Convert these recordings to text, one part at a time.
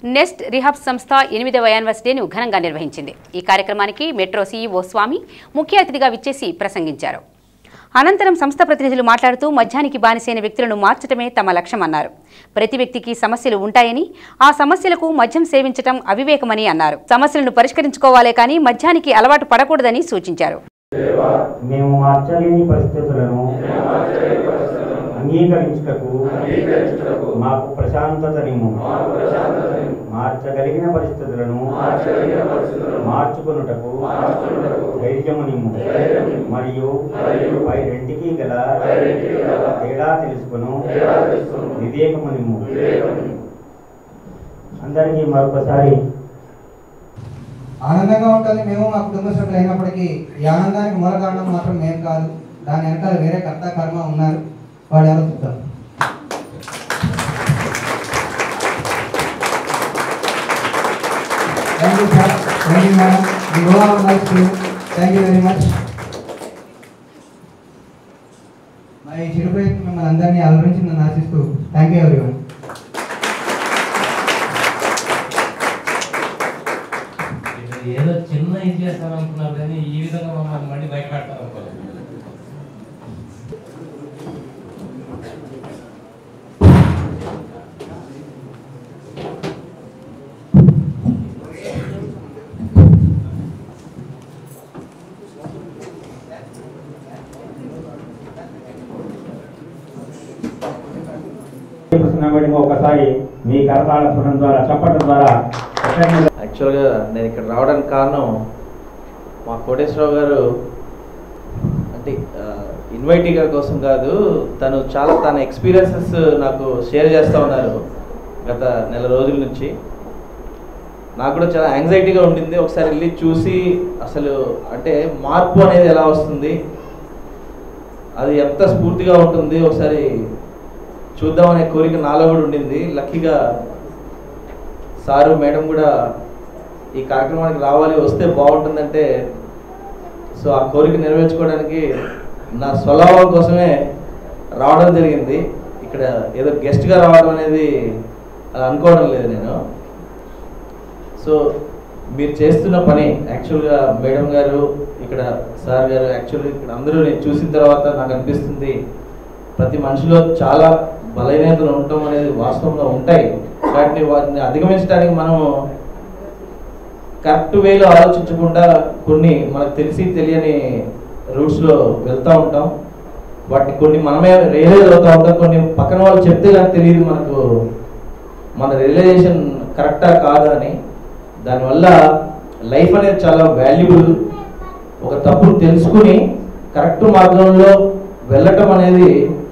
NEFT rehab సంస్థ ఎనిమిదవ యానివర్స్ డేను ఘనంగా నిర్వహించింది ఈ కార్యక్రమానికి మెట్రో సీఈఓ స్వామి ముఖ్య అతిథిగా విచ్చేసి ప్రసంగించారు అనంతరం సంస్థ ప్రతినిధులు మాట్లాడుతూ మద్యానికి బానిసైన వ్యక్తులను మార్చడమే తమ లక్ష్యమన్నారు ప్రతి వ్యక్తికి సమస్యలు ఉంటాయని ఆ సమస్యలకు మద్యం సేవించటం అవివేకమని అన్నారు సమస్యలను పరిష్కరించుకోవాలే కానీ మద్యానికి అలవాటు పడకూడదని సూచించారు మేము మార్చలేని పరిస్థితులను అంగీకరించుటకు మాకు ప్రశాంతతనిము మార్చగలిగిన పరిస్థితులను మార్చుకొనుటకు ధైర్యమునిము మరియు పై రెంటికి గల తేడా తెలుసుకును వివేకమునిము అందరికీ మరొకసారి ఆనందంగా ఉంటుంది మేము మా కుటుంబ సభ్యులు అయినప్పటికీ ఈ ఆనందానికి మూల కారణం మాత్రం మేము కాదు దాని వెనకాల వేరే కర్త కర్మ ఉన్నారు వాడు ఎవరో చెప్తారు thank you sir thank you madam మీ go are nice to thank you very much మరి చిరు ప్రయత్నం మిమ్మల్ని అందరినీ అలరించిందని ఆశిస్తూ థ్యాంక్ యూ ఎవరి ఇది ఏదో చిన్న ఇది చేస్తాను అనుకున్నారు కానీ ఈ విధంగా మమ్మల్ని మళ్ళీ బయట పెడతారు అనుకోలేదు కృష్ణవేణి ఒకసారి మీ కరతాళ స్వరం ద్వారా చెప్పడం ద్వారా యాక్చువల్గా నేను ఇక్కడ రావడానికి కారణం మా కోటేశ్వరరావు గారు అంటే ఇన్వైటీ గారి కోసం కాదు తను చాలా తన ఎక్స్పీరియన్సెస్ నాకు షేర్ చేస్తూ ఉన్నారు గత నెల రోజుల నుంచి నాకు కూడా చాలా యాంగ్జైటీగా ఉండింది ఒకసారి వెళ్ళి చూసి అసలు అంటే మార్పు అనేది ఎలా వస్తుంది అది ఎంత స్ఫూర్తిగా ఉంటుంది ఒకసారి చూద్దామనే కోరిక నాలో కూడా ఉండింది లక్కీగా సారు మేడం కూడా ఈ కార్యక్రమానికి రావాలి వస్తే బాగుంటుందంటే సో ఆ కోరిక నెరవేర్చుకోవడానికి నా స్వభావం కోసమే రావడం జరిగింది ఇక్కడ ఏదో గెస్ట్గా రావడం అనేది అలా అనుకోవడం లేదు నేను సో మీరు చేస్తున్న పని యాక్చువల్గా మేడం గారు ఇక్కడ సార్ గారు యాక్చువల్గా ఇక్కడ అందరూ నేను చూసిన తర్వాత నాకు అనిపిస్తుంది ప్రతి మనిషిలో చాలా బలహీనతలు ఉండటం అనేది వాస్తవంగా ఉంటాయి వాటిని వాటిని అధిగమించడానికి మనం కరెక్ట్ వేలో ఆలోచించకుండా కొన్ని మనకు తెలిసి తెలియని రూట్స్లో వెళ్తూ ఉంటాం వాటిని కొన్ని మనమే రియలైజ్ అవుతూ ఉంటాం కొన్ని పక్కన వాళ్ళు చెప్తే కానీ తెలియదు మనకు మన రియలైజేషన్ కరెక్టా కాదా అని దానివల్ల లైఫ్ అనేది చాలా వాల్యుబుల్ ఒక తప్పును తెలుసుకుని కరెక్ట్ మార్గంలో వెళ్ళటం అనేది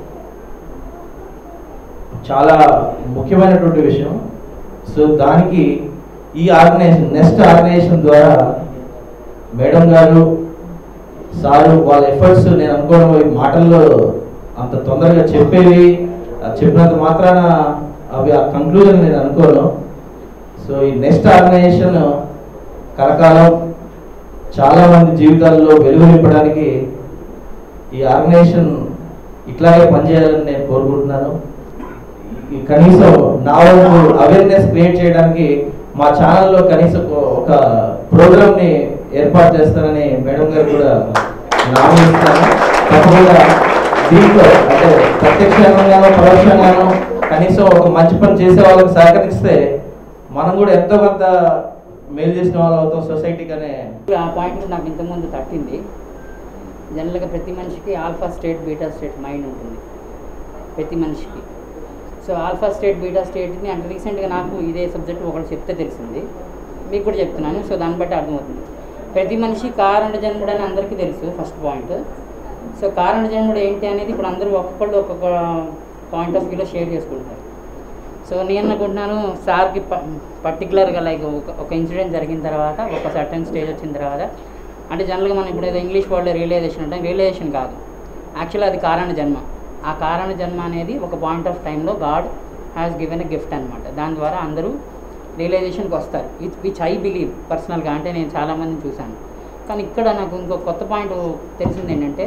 చాలా ముఖ్యమైనటువంటి విషయం సో దానికి ఈ ఆర్గనైజేషన్ నెక్స్ట్ ఆర్గనైజేషన్ ద్వారా మేడం గారు సారు వాళ్ళ ఎఫర్ట్స్ నేను అనుకోవడం ఈ మాటల్లో అంత తొందరగా చెప్పేవి ఆ చెప్పినంత మాత్రాన అవి ఆ కంక్లూజన్ నేను అనుకోను సో ఈ నెక్స్ట్ ఆర్గనైజేషన్ కలకాలం చాలా మంది జీవితాల్లో వెలుగు నింపడానికి ఈ ఆర్గనైజేషన్ ఇట్లాగే పనిచేయాలని నేను కోరుకుంటున్నాను ఈ కనీసం నా వరకు అవేర్నెస్ క్రియేట్ చేయడానికి మా ఛానల్లో కనీసం ఒక- ఒక ప్రోగ్రామ్ ని ఏర్పాటు చేస్తానని మేడం గారు కూడా నామిస్తాను తప్పకుండా దీంట్లో అంటే ప్రత్యక్షంగానో పరోక్షంగానో కనీసం ఒక మంచి పని చేసే వాళ్ళకి సహకరిస్తే మనం కూడా ఎంతో కొంత మేలు చేసిన వాళ్ళు అవుతాం సొసైటీకి అనే ఆ పాయింట్ నాకు ఇంతకుముందు తట్టింది జనరల్గా ప్రతి మనిషికి alpha state beta state mind ఉంటుంది ప్రతి మనిషికి సో ఆల్ఫా స్టేట్ బీటా స్టేట్ని అంటే రీసెంట్గా నాకు ఇదే సబ్జెక్ట్ ఒకటి చెప్తే తెలిసింది మీకు కూడా చెప్తున్నాను సో దాన్ని బట్టి అర్థమవుతుంది ప్రతి మనిషి కారణ జన్ముడు అని అందరికీ తెలుసు ఫస్ట్ పాయింట్ సో కారణ జన్ముడు ఏంటి అనేది ఇప్పుడు అందరూ ఒక్కొక్కళ్ళు ఒక్కొక్క పాయింట్ ఆఫ్ వ్యూలో షేర్ చేసుకుంటారు సో నేను అనుకుంటున్నాను సార్కి ప పర్టికులర్గా లైక్ ఒక ఒక ఇన్సిడెంట్ జరిగిన తర్వాత ఒక సర్టన్ స్టేజ్ వచ్చిన తర్వాత అంటే జనరల్గా మనం ఇప్పుడు ఏదో ఇంగ్లీష్ వర్డ్లో రియలైజేషన్ అంటే రియలైజేషన్ కాదు యాక్చువల్లీ అది కారణ జన్మ ఆ కారణ జన్మ అనేది ఒక పాయింట్ ఆఫ్ టైంలో God has given a gift అనమాట దాని ద్వారా అందరూ రియలైజేషన్కి వస్తారు విచ్ విచ్ ఐ బిలీవ్ పర్సనల్గా అంటే నేను చాలామందిని చూశాను కానీ ఇక్కడ నాకు ఇంకో కొత్త పాయింట్ తెలిసింది ఏంటంటే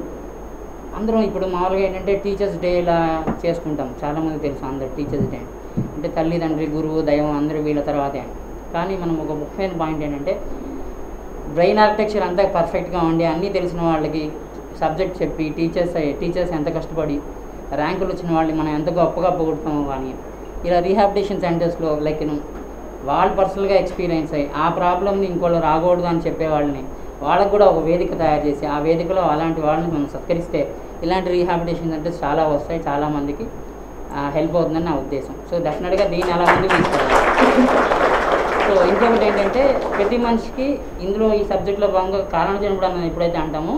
అందరం ఇప్పుడు మామూలుగా ఏంటంటే టీచర్స్ డే ఇలా చేసుకుంటాం చాలామంది తెలుసు అందరు టీచర్స్ డే అంటే తల్లిదండ్రి గురువు దైవం అందరూ వీళ్ళ తర్వాతే కానీ మనం ఒక ముఖ్యమైన పాయింట్ ఏంటంటే బ్రెయిన్ ఆర్కిటెక్చర్ అంతా పర్ఫెక్ట్గా ఉండి అన్నీ తెలిసిన వాళ్ళకి సబ్జెక్ట్ చెప్పి టీచర్స్ టీచర్స్ ఎంత కష్టపడి ర్యాంకులు వచ్చిన వాళ్ళని మనం ఎంత గొప్పగా పొగుడుతామో కానీ ఇలా రీహాబిటేషన్ సెంటర్స్లో లైక్ వాళ్ళు పర్సనల్గా ఎక్స్పీరియన్స్ అయ్యి ఆ ప్రాబ్లమ్ని ఇంకోళ్ళు రాకూడదు అని చెప్పే వాళ్ళని వాళ్ళకు కూడా ఒక వేదిక తయారు చేసి ఆ వేదికలో అలాంటి వాళ్ళని మనం సత్కరిస్తే ఇలాంటి రీహాబిటేషన్ సెంటర్స్ చాలా వస్తాయి చాలా మందికి హెల్ప్ అవుతుందని నా ఉద్దేశం సో డెఫినెట్గా దీన్ని అలా ముందుకు తీసుకెళ్ళాలి సో ఇంకొకటి ఏంటంటే ప్రతి మనిషికి ఇందులో ఈ సబ్జెక్ట్లో భాగంగా కారణ జనపడం మనం ఎప్పుడైతే అంటామో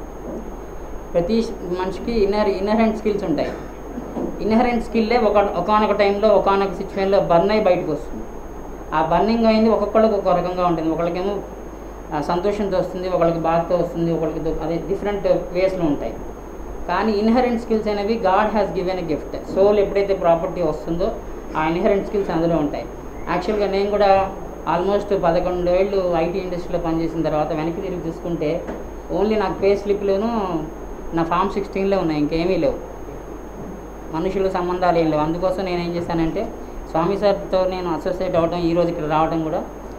ప్రతి మనిషికి ఇన్నర్ ఇన్నరెంట్ స్కిల్స్ ఉంటాయి ఇన్నరెంట్ స్కిల్లే ఒక ఒకనొక టైంలో ఒకనొక సిచ్యువేషన్లో బర్న్ అయి బయటకు వస్తుంది ఆ బర్నింగ్ అయింది ఒక్కొక్కళ్ళకి ఒక రకంగా ఉంటుంది ఒకళ్ళకేమో ఆ, సంతోషంతో వస్తుంది ఒకళ్ళకి బాధతో వస్తుంది ఒకళ్ళకి దు- అదే డిఫరెంట్ వేస్లో ఉంటాయి కానీ ఇన్హరెంట్ స్కిల్స్ అనేవి God has given a gift soul ఎప్పుడైతే ప్రాపర్టీ వస్తుందో ఆ ఇన్హరెంట్ స్కిల్స్ అందులో ఉంటాయి యాక్చువల్గా నేను కూడా ఆల్మోస్ట్ పదకొండు ఏళ్ళు ఐటీ ఇండస్ట్రీలో పనిచేసిన తర్వాత వెనక్కి తిరిగి చూసుకుంటే ఓన్లీ నాకు పే స్లిప్లోను నా ఫామ్ సిక్స్టీన్లో ఉన్నాయి ఇంకేమీ లేవు మనుషుల సంబంధాలు ఏం లేవు అందుకోసం నేను ఏం చేశానంటే స్వామి సార్తో నేను అసోసియేట్ అవ్వడం ఈ రోజు ఇక్కడ రావడం కూడా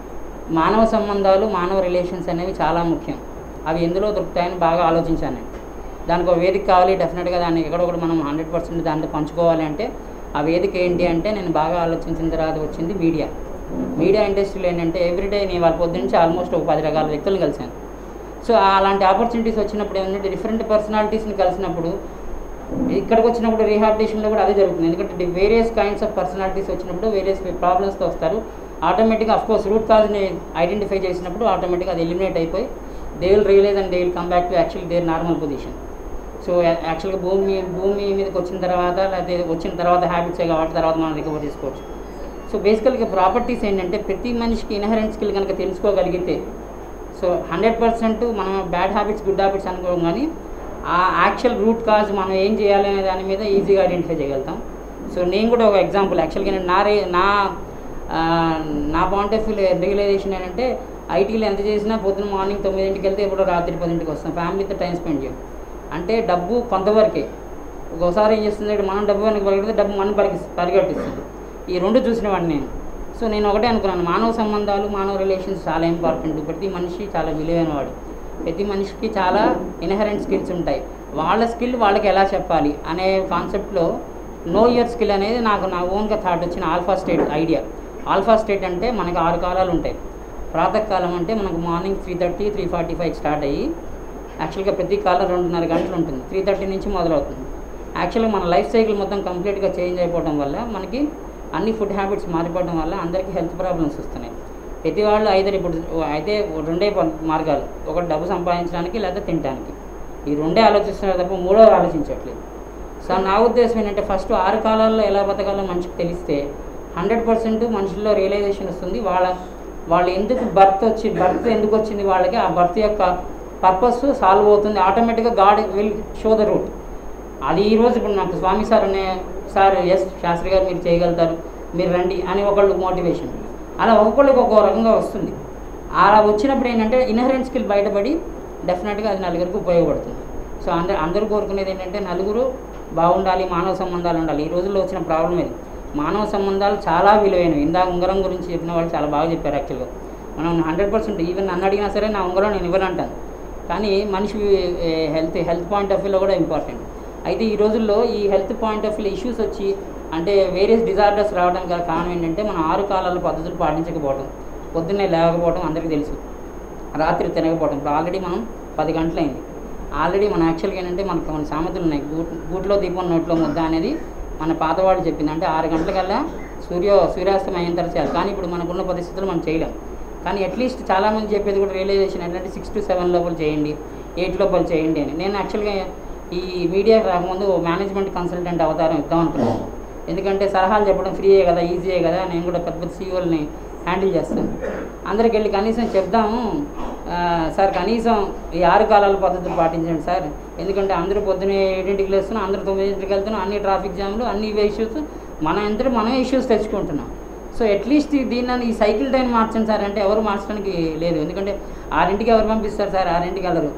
మానవ సంబంధాలు మానవ రిలేషన్స్ అనేవి చాలా ముఖ్యం అవి ఎందులో దొరుకుతాయని బాగా ఆలోచించాను నేను దానికి ఒక వేదిక కావాలి డెఫినెట్గా దాన్ని ఎక్కడొకటి మనం హండ్రెడ్ పర్సెంట్ దాంట్లో పంచుకోవాలి అంటే ఆ వేదిక ఏంటి అంటే నేను బాగా ఆలోచించిన తర్వాత వచ్చింది మీడియా మీడియా ఇండస్ట్రీలో ఏంటంటే ఎవ్రీడే నేను వాళ్ళ పొద్దు నుంచి ఆల్మోస్ట్ ఒక పది రకాల వ్యక్తులను కలిశాను సో అలాంటి ఆపర్చునిటీస్ వచ్చినప్పుడు ఏంటంటే డిఫరెంట్ పర్సనాలిటీస్ని కలిసినప్పుడు ఇక్కడికి వచ్చినప్పుడు రీహాబిటేషన్లో కూడా అదే జరుగుతుంది ఎందుకంటే వేరియస్ కైండ్స్ ఆఫ్ పర్సనాలిటీస్ వచ్చినప్పుడు వేరియస్ ప్రాబ్లమ్స్తో వస్తారు ఆటోమేటిక్గా అఫ్ కోర్స్ రూట్ కాజ్ని ఐడెంటిఫై చేసినప్పుడు ఆటోమేటిక్గా అది ఎలిమినేట్ అయిపోయి they will realise and they will come back to actually their normal position so యాక్చువల్గా భూమి భూమి మీదకి వచ్చిన తర్వాత లేకపోతే వచ్చిన తర్వాత హ్యాబిట్స్ కాబట్టి తర్వాత మనం రికవర్ చేసుకోవచ్చు సో బేసికల్గా ప్రాపర్టీస్ ఏంటంటే ప్రతి మనిషికి ఇన్హరెంట్ స్కిల్ కనుక తెలుసుకోగలిగితే సో హండ్రెడ్ పర్సెంట్ మనం బ్యాడ్ హ్యాబిట్స్ గుడ్ హ్యాబిట్స్ అనుకోం కానీ ఆ యాక్చువల్ రూట్ కాజ్ మనం ఏం చేయాలి అనే దాని మీద ఈజీగా ఐడెంటిఫై చేయగలుగుతాం సో నేను కూడా ఒక ఎగ్జాంపుల్ యాక్చువల్గా నేను నా రే నా ఆ, నా పాయింట్ ఆఫ్ వ్యూ రియలైజేషన్ ఏంటంటే ఐటీలో ఎంత చేసినా పొద్దున్న మార్నింగ్ తొమ్మిదింటికి వెళ్తే ఇప్పుడు రాత్రి పదింటికి వస్తాం ఫ్యామిలీతో టైం స్పెండ్ చేయం అంటే డబ్బు కొంతవరకే ఒకసారి ఏం చేస్తుంది అంటే మనం డబ్బు వెనక పరిగెడితే డబ్బు మనం పరిగె పరిగెట్టిస్తుంది ఈ రెండు చూసిన వాడిని నేను సో నేను ఒకటే అనుకున్నాను మానవ సంబంధాలు మానవ రిలేషన్స్ చాలా ఇంపార్టెంట్ ప్రతి మనిషి చాలా విలువైన వాడు ప్రతి మనిషికి చాలా ఇన్హరెంట్ స్కిల్స్ ఉంటాయి వాళ్ళ స్కిల్ వాళ్ళకి ఎలా చెప్పాలి అనే కాన్సెప్ట్లో నో ఇయర్ స్కిల్ అనేది నాకు నా ఓన్గా థాట్ వచ్చిన alpha state idea alpha state అంటే మనకి ఆరు కాలాలు ఉంటాయి ప్రాతకాలం అంటే మనకు morning three thirty three forty five start అయ్యి యాక్చువల్గా ప్రతి కాలం రెండున్నర గంటలు ఉంటుంది త్రీ థర్టీ నుంచి మొదలవుతుంది యాక్చువల్గా మన లైఫ్ సైకిల్ మొత్తం కంప్లీట్గా చేంజ్ అయిపోవడం వల్ల మనకి అన్ని ఫుడ్ హ్యాబిట్స్ మారిపోవడం వల్ల అందరికీ హెల్త్ ప్రాబ్లమ్స్ వస్తున్నాయి ప్రతి వాళ్ళు ఐదరు ఇప్పుడు అయితే రెండే ప- మార్గాలు ఒకటి డబ్బు సంపాదించడానికి లేదా తినడానికి ఈ రెండే ఆలోచిస్తున్నారు తప్ప మూడో ఆలోచించట్లేదు సో నా ఉద్దేశం ఏంటంటే ఫస్ట్ ఆరు కాలాల్లో ఎలా బతకాలో మనిషికి తెలిస్తే హండ్రెడ్ పర్సెంట్ మనుషుల్లో రియలైజేషన్ వస్తుంది వాళ్ళ వాళ్ళు ఎందుకు బర్త్ వచ్చి బర్త్ ఎందుకు వచ్చింది వాళ్ళకి ఆ బర్త్ యొక్క పర్పస్ సాల్వ్ అవుతుంది ఆటోమేటిక్గా God will show the root అది ఈ రోజు ఇప్పుడు నాకు స్వామి సార్ అనే సార్ ఎస్ శాస్త్రి గారు మీరు చేయగలుగుతారు మీరు రండి అని ఒకళ్ళు మోటివేషన్ అలా ఒక్కొక్కళ్ళకి ఒక్కో రకంగా వస్తుంది అలా వచ్చినప్పుడు ఏంటంటే ఇన్హరెంట్ స్కిల్ బయటపడి డెఫినెట్గా అది నలుగురికి ఉపయోగపడుతుంది సో అందరు అందరూ కోరుకునేది ఏంటంటే నలుగురు బాగుండాలి మానవ సంబంధాలు ఉండాలి ఈ రోజుల్లో వచ్చిన ప్రాబ్లం ఇది మానవ సంబంధాలు చాలా విలువైనవి ఇందాక ఉంగరం గురించి చెప్పిన వాళ్ళు చాలా బాగా చెప్పారు యాక్చువల్గా మనం హండ్రెడ్ పర్సెంట్ ఈవెన్ నన్ను అడిగినా సరే నా ఉంగరం నేను ఇవ్వనంటాను కానీ మనిషి హెల్త్ హెల్త్ పాయింట్ ఆఫ్ వ్యూలో కూడా ఇంపార్టెంట్ అయితే ఈ రోజుల్లో ఈ health point of view issues వచ్చి అంటే వేరియస్ డిజార్డర్స్ రావడానికి గల కారణం ఏంటంటే మనం ఆరు కాలాల పద్ధతులు పాటించకపోవడం పొద్దున్నే లేవకపోవడం అందరికీ తెలుసు రాత్రి తినకపోవడం ఇప్పుడు ఆల్రెడీ మనం పది గంటలైంది ఆల్రెడీ మన యాక్చువల్గా ఏంటంటే మనకు కొన్ని సామెతలు ఉన్నాయి గూట్ గూట్లో దీపం నోట్లో ముద్ద అనేది మన పాతవాళ్ళు చెప్పింది అంటే ఆరు గంటలకల్లా సూర్య సూర్యాస్తం అయిన తర్వాత చేయాలి కానీ ఇప్పుడు మనకున్న పరిస్థితులు మనం చేయలేం కానీ అట్లీస్ట్ చాలామంది చెప్పేది కూడా రియలైజేషన్ ఏంటంటే సిక్స్ టు సెవెన్ లోపల చేయండి ఎయిట్ లోపల చేయండి అని నేను యాక్చువల్గా ఈ మీడియా రాకముందు మేనేజ్మెంట్ కన్సల్టెంట్ అవతారం ఇద్దాం అనుకున్నాను ఎందుకంటే సలహాలు చెప్పడం ఫ్రీయే కదా ఈజీయే కదా నేను కూడా పెద్ద పెద్ద సీఈఓల్ని హ్యాండిల్ చేస్తాను అందరికి వెళ్ళి కనీసం చెప్దాము ఆ, సార్ కనీసం ఈ ఆరు కాలాల పద్ధతులు పాటించండి సార్ ఎందుకంటే అందరూ పొద్దునే ఏడింటికి లేస్తున్నాం అందరూ తొమ్మిదింటికి వెళ్తున్నాం అన్ని ట్రాఫిక్ జామ్లు అన్ని ఇవే ఇష్యూస్ మనం ఎంత మనమే ఇష్యూస్ తెచ్చుకుంటున్నాం సో అట్లీస్ట్ దీన్ని ఈ సైకిల్ టైం మార్చండి సార్ అంటే ఎవరు మార్చడానికి లేదు ఎందుకంటే ఆరింటికి ఎవరు పంపిస్తారు సార్ ఆరింటికి వెళ్ళరు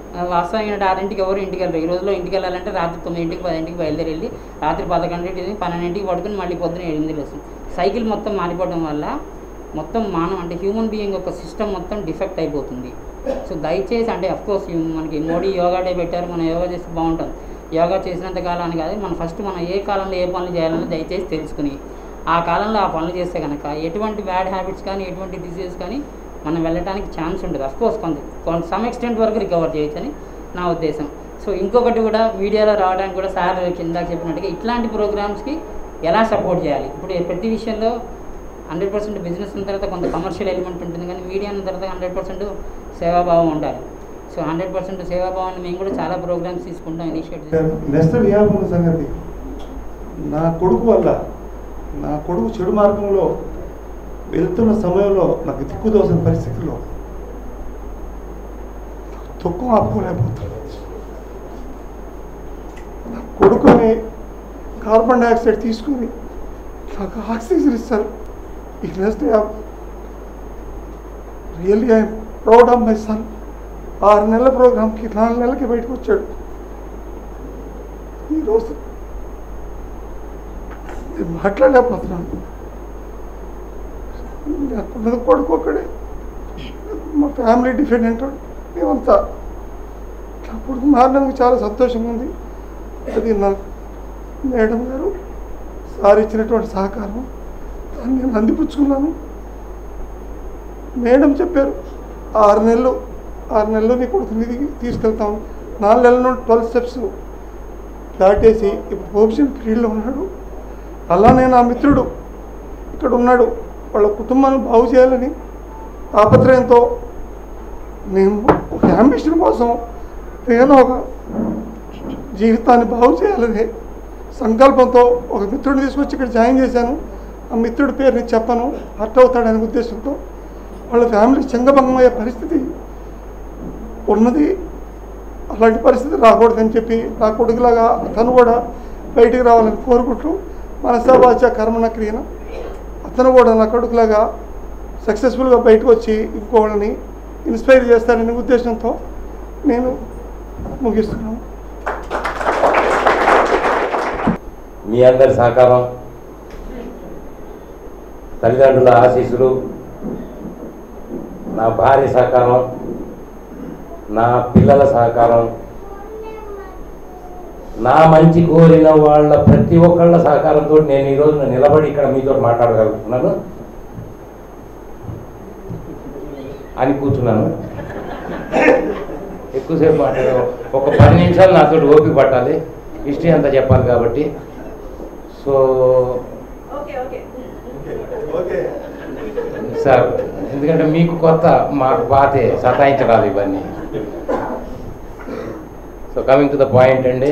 ఆ, వాస్తవం ఏంటంటే ఆరింటికి ఎవరు ఇంటికి వెళ్ళరు ఈ రోజులో ఇంటికి వెళ్ళాలంటే రాత్రి తొమ్మిదింటికి పదింటికి బయలుదేరి వెళ్ళి రాత్రి పదకొండింటికి పన్నెండింటికి పడుకుని మళ్ళీ పొద్దున ఎనిమిదికి వస్తుంది సైకిల్ మొత్తం మారిపోవడం వల్ల మొత్తం మానవ అంటే హ్యూమన్ బీయింగ్ ఒక సిస్టమ్ మొత్తం డిఫెక్ట్ అయిపోతుంది సో దయచేసి అంటే అఫ్కోర్స్ మనకి మోడీ యోగా డే పెట్టారు మనం యోగా చేస్తే బాగుంటుంది యోగా చేసినంత కాలాన్ని కాదు మనం ఫస్ట్ మనం ఏ కాలంలో ఏ పనులు చేయాలని దయచేసి తెలుసుకుని ఆ కాలంలో ఆ పనులు చేస్తే కనుక ఎటువంటి బ్యాడ్ హ్యాబిట్స్ కానీ ఎటువంటి డిసీజెస్ కానీ మనం వెళ్ళడానికి ఛాన్స్ ఉంటుంది అఫ్కోర్స్ కొంత కొంత సమ్ ఎక్స్టెంట్ వరకు రికవర్ చేయొచ్చని నా ఉద్దేశం సో ఇంకొకటి కూడా మీడియాలో రావడానికి కూడా సార్ కింద చెప్పినట్టుగా ఇట్లాంటి ప్రోగ్రామ్స్కి ఎలా సపోర్ట్ చేయాలి ఇప్పుడు ప్రతి విషయంలో హండ్రెడ్ పర్సెంట్ బిజినెస్ ఉన్న తర్వాత కొంత కమర్షియల్ ఎలిమెంట్ ఉంటుంది కానీ మీడియా ఉన్న తర్వాత హండ్రెడ్ పర్సెంట్ సేవాభావం ఉండాలి సో హండ్రెడ్ పర్సెంట్ సేవాభావాన్ని మేము కూడా చాలా ప్రోగ్రామ్స్ తీసుకుంటాం ఇనిషియేటివ్ నెక్స్ట్ వ్యాపన సంగతి నా కొడుకు వల్ల నా కొడుకు చెడు మార్గంలో వెళ్తున్న సమయంలో నాకు దిక్కుదోసిన పరిస్థితిలో దుఃఖం ఆపుకోలేకపోతున్నాను నా కొడుకుని కార్బన్ డైఆక్సైడ్ తీసుకుని నాకు ఆక్సిజన్ ఇస్తారు ఈ next really I'm proud of my son ఆరు నెలల ప్రోగ్రామ్కి నాలుగు నెలలకి బయటకు వచ్చాడు ఈరోజు నేను మాట్లాడలేకపోతున్నాను నాకున్నది కొడుకు ఒక్కడే మా ఫ్యామిలీ డిపెండెంట్ మేమంతా నా కొడుకు మారినందుకు చాలా సంతోషంగా ఉంది అది నా మేడం గారు సార్ ఇచ్చినటువంటి సహకారం దాన్ని నేను అందిపుచ్చుకున్నాను మేడం చెప్పారు ఆరు నెలలు ఆరు నెలలు నీ కొడుకుని ఇది తీసుకెళ్తాం నాలుగు నెలల నుండి ట్వెల్వ్ స్టెప్స్ దాటేసి ఇప్పుడు పొజిషన్ పీరియడ్లో ఉన్నాడు అలానే నా మిత్రుడు ఇక్కడ ఉన్నాడు వాళ్ళ కుటుంబాన్ని బాగు చేయాలని తాపత్రయంతో నేను ఒక అంబిషన్ కోసం నేను ఒక జీవితాన్ని బాగు చేయాలనే సంకల్పంతో ఒక మిత్రుడిని తీసుకొచ్చి ఇక్కడ జాయిన్ చేశాను ఆ మిత్రుడి పేరుని చెప్పను హర్ట్ అవుతాడనే ఉద్దేశంతో వాళ్ళ ఫ్యామిలీ చెంగభంగం అయ్యే పరిస్థితి ఉన్నది అలాంటి పరిస్థితి రాకూడదని చెప్పి నా కొడుకులాగా తను కూడా బయటికి రావాలని కోరుకుంటూ మనసావాచ కర్మణ క్రియన అతను కూడా నా కొడుకులాగా సక్సెస్ఫుల్గా బయటకు వచ్చి ఇంకోళ్ళని ఇన్స్పైర్ చేస్తారనే ఉద్దేశంతో నేను ముగిస్తున్నాను మీ అందరి సహకారం తల్లిదండ్రుల ఆశీస్సులు నా భార్య సహకారం నా పిల్లల సహకారం నా మంచి కోరిన వాళ్ళ ప్రతి ఒక్కళ్ళ సహకారంతో నేను ఈరోజు నిలబడి ఇక్కడ మీతో మాట్లాడగలుగుతున్నాను అని కూర్చున్నాను ఎక్కువసేపు మాట్లాడే ఒక పది నిమిషాలు నాతో ఓపిక పట్టాలి హిస్టరీ అంతా చెప్పాలి కాబట్టి సో సార్ ఎందుకంటే మీకు కొత్త మాకు పాతే సతాయించరాదు ఇవన్నీ so coming to the point అండి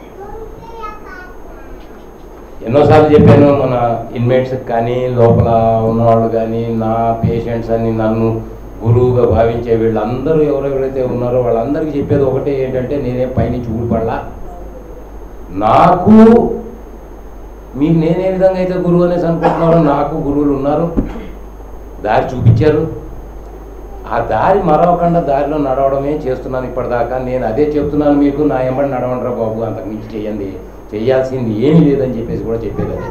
ఎన్నోసార్లు చెప్పాను మన ఇన్మేట్స్కి కానీ లోపల ఉన్నవాళ్ళు కానీ నా పేషెంట్స్ అని నన్ను గురువుగా భావించే వీళ్ళందరూ ఎవరెవరైతే ఉన్నారో వాళ్ళందరికీ చెప్పేది ఒకటే ఏంటంటే నేనే పైనుంచి ఊడిపడలా నాకు మీకు నేనే విధంగా అయితే గురువు అనేసి అనుకుంటున్నారో నాకు గురువులు ఉన్నారు దారి చూపించారు ఆ దారి మరవకుండా దారిలో నడవడమే చేస్తున్నాను ఇప్పటిదాకా నేను అదే చెప్తున్నాను మీకు నా ఎంబడి నడవండిరా బాబు అంతకు మించి చేయండి చేయాల్సింది ఏమీ లేదని చెప్పేసి కూడా చెప్పేది అదే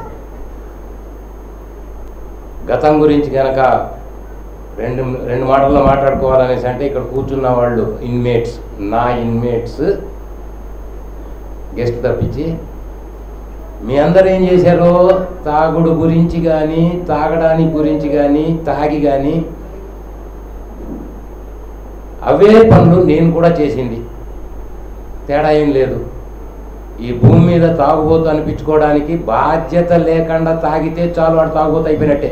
గతం గురించి కనుక రెండు రెండు మాటల్లో మాట్లాడుకోవాలనేసి అంటే ఇక్కడ కూర్చున్న వాళ్ళు ఇన్మేట్స్ నా ఇన్మేట్స్ గెస్ట్ తప్పించి మీ అందరు ఏం చేశారో తాగుడు గురించి కానీ తాగడానికి గురించి కానీ తాగి కానీ అవే పనులు నేను కూడా చేసింది తేడా ఏం లేదు ఈ భూమి మీద తాగుబోతు అనిపించుకోవడానికి బాధ్యత లేకుండా తాగితే చాలు వాడు తాగుబోతు అయిపోయినట్టే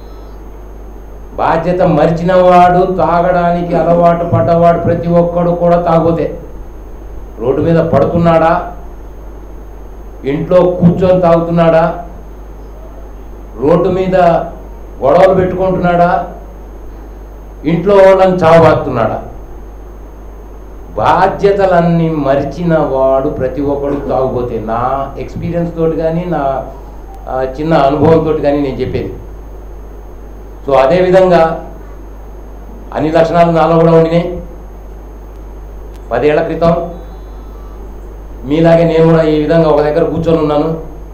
బాధ్యత మరిచిన వాడు తాగడానికి అలవాటు పడ్డవాడు ప్రతి ఒక్కడు కూడా తాగుతే రోడ్డు మీద పడుతున్నాడా ఇంట్లో కూర్చొని తాగుతున్నాడా రోడ్డు మీద గొడవలు పెట్టుకుంటున్నాడా ఇంట్లో వాళ్ళని చావబాస్తున్నాడా బాధ్యతలన్నీ మరిచిన వాడు ప్రతి ఒక్కడు తాగుపోతే నా ఎక్స్పీరియన్స్ తోటి కానీ నా ఆ, చిన్న అనుభవంతో కానీ నేను చెప్పేది సో అదేవిధంగా అన్ని లక్షణాలు నాలో కూడా ఉండినాయి పదేళ్ల క్రితం మీలాగే నేను కూడా ఈ విధంగా ఒక దగ్గర కూర్చొని ఉన్నాను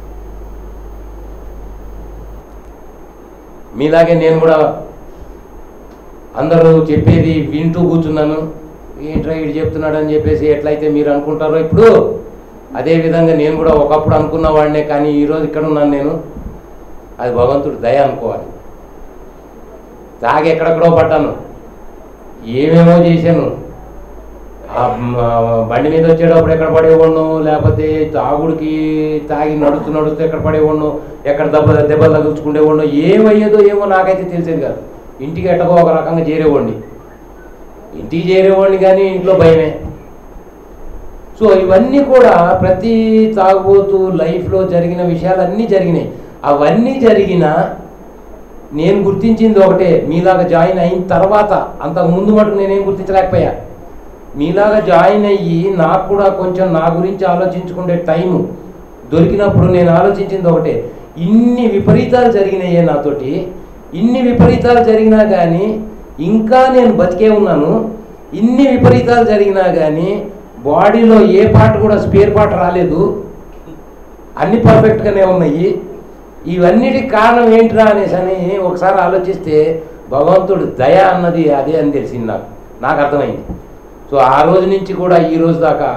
మీలాగే నేను కూడా అందరూ చెప్పేది వింటూ కూర్చున్నాను ఏంట్రా ఇటు చెప్తున్నాడు అని చెప్పేసి ఎట్లయితే మీరు అనుకుంటారో ఇప్పుడు అదే విధంగా నేను కూడా ఒకప్పుడు అనుకున్న వాడినే కానీ ఈరోజు ఇక్కడ ఉన్నాను నేను అది భగవంతుడు దయ అనుకోవాలి తాగి ఎక్కడెక్కడో పడ్డాను ఏమేమో చేశాను ఆ మ- బండి మీద వచ్చేటప్పుడు ఎక్కడ పడేవాడు లేకపోతే తాగుడికి తాగి నడుస్తూ నడుస్తూ ఎక్కడ పడేవాడు ఎక్కడ దెబ్బ దెబ్బలు తగులుచుకునేవాడు ఏమయ్యేదో ఏమో నాకైతే తెలిసేది కాదు ఇంటికి ఎట్టకో ఒక రకంగా చేరేవాడిని ఇంటికి చేరేవాడిని కానీ ఇంట్లో భయమే సో ఇవన్నీ కూడా ప్రతి తాగుబోతు లైఫ్లో జరిగిన విషయాలన్నీ జరిగినాయి అవన్నీ జరిగినా నేను గుర్తించింది ఒకటే మీలాగా జాయిన్ అయిన తర్వాత అంతకు ముందు మటుకు నేనేం గుర్తించలేకపోయా మీలాగా జాయిన్ అయ్యి నాకు కూడా కొంచెం నా గురించి ఆలోచించుకునే టైం దొరికినప్పుడు నేను ఆలోచించింది ఒకటే ఇన్ని విపరీతాలు జరిగినాయే నాతోటి ఇన్ని విపరీతాలు జరిగినా కానీ ఇంకా నేను బతికే ఉన్నాను ఇన్ని విపరీతాలు జరిగినా కానీ బాడీలో ఏ పార్ట్ కూడా స్పేర్ పార్ట్ రాలేదు అన్ని పర్ఫెక్ట్గానే ఉన్నాయి ఇవన్నిటికి కారణం ఏంట్రా అనేసి అని ఒకసారి ఆలోచిస్తే భగవంతుడు దయ అన్నది అదే అని తెలిసింది నాకు నాకు అర్థమైంది సో ఆ రోజు నుంచి కూడా ఈ రోజు దాకా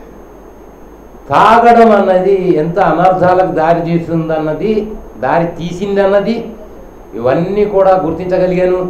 తాగడం అన్నది ఎంత అనర్థాలకు దారి తీస్తుంది అన్నది దారి తీసింది అన్నది ఇవన్నీ కూడా గుర్తించగలిగాను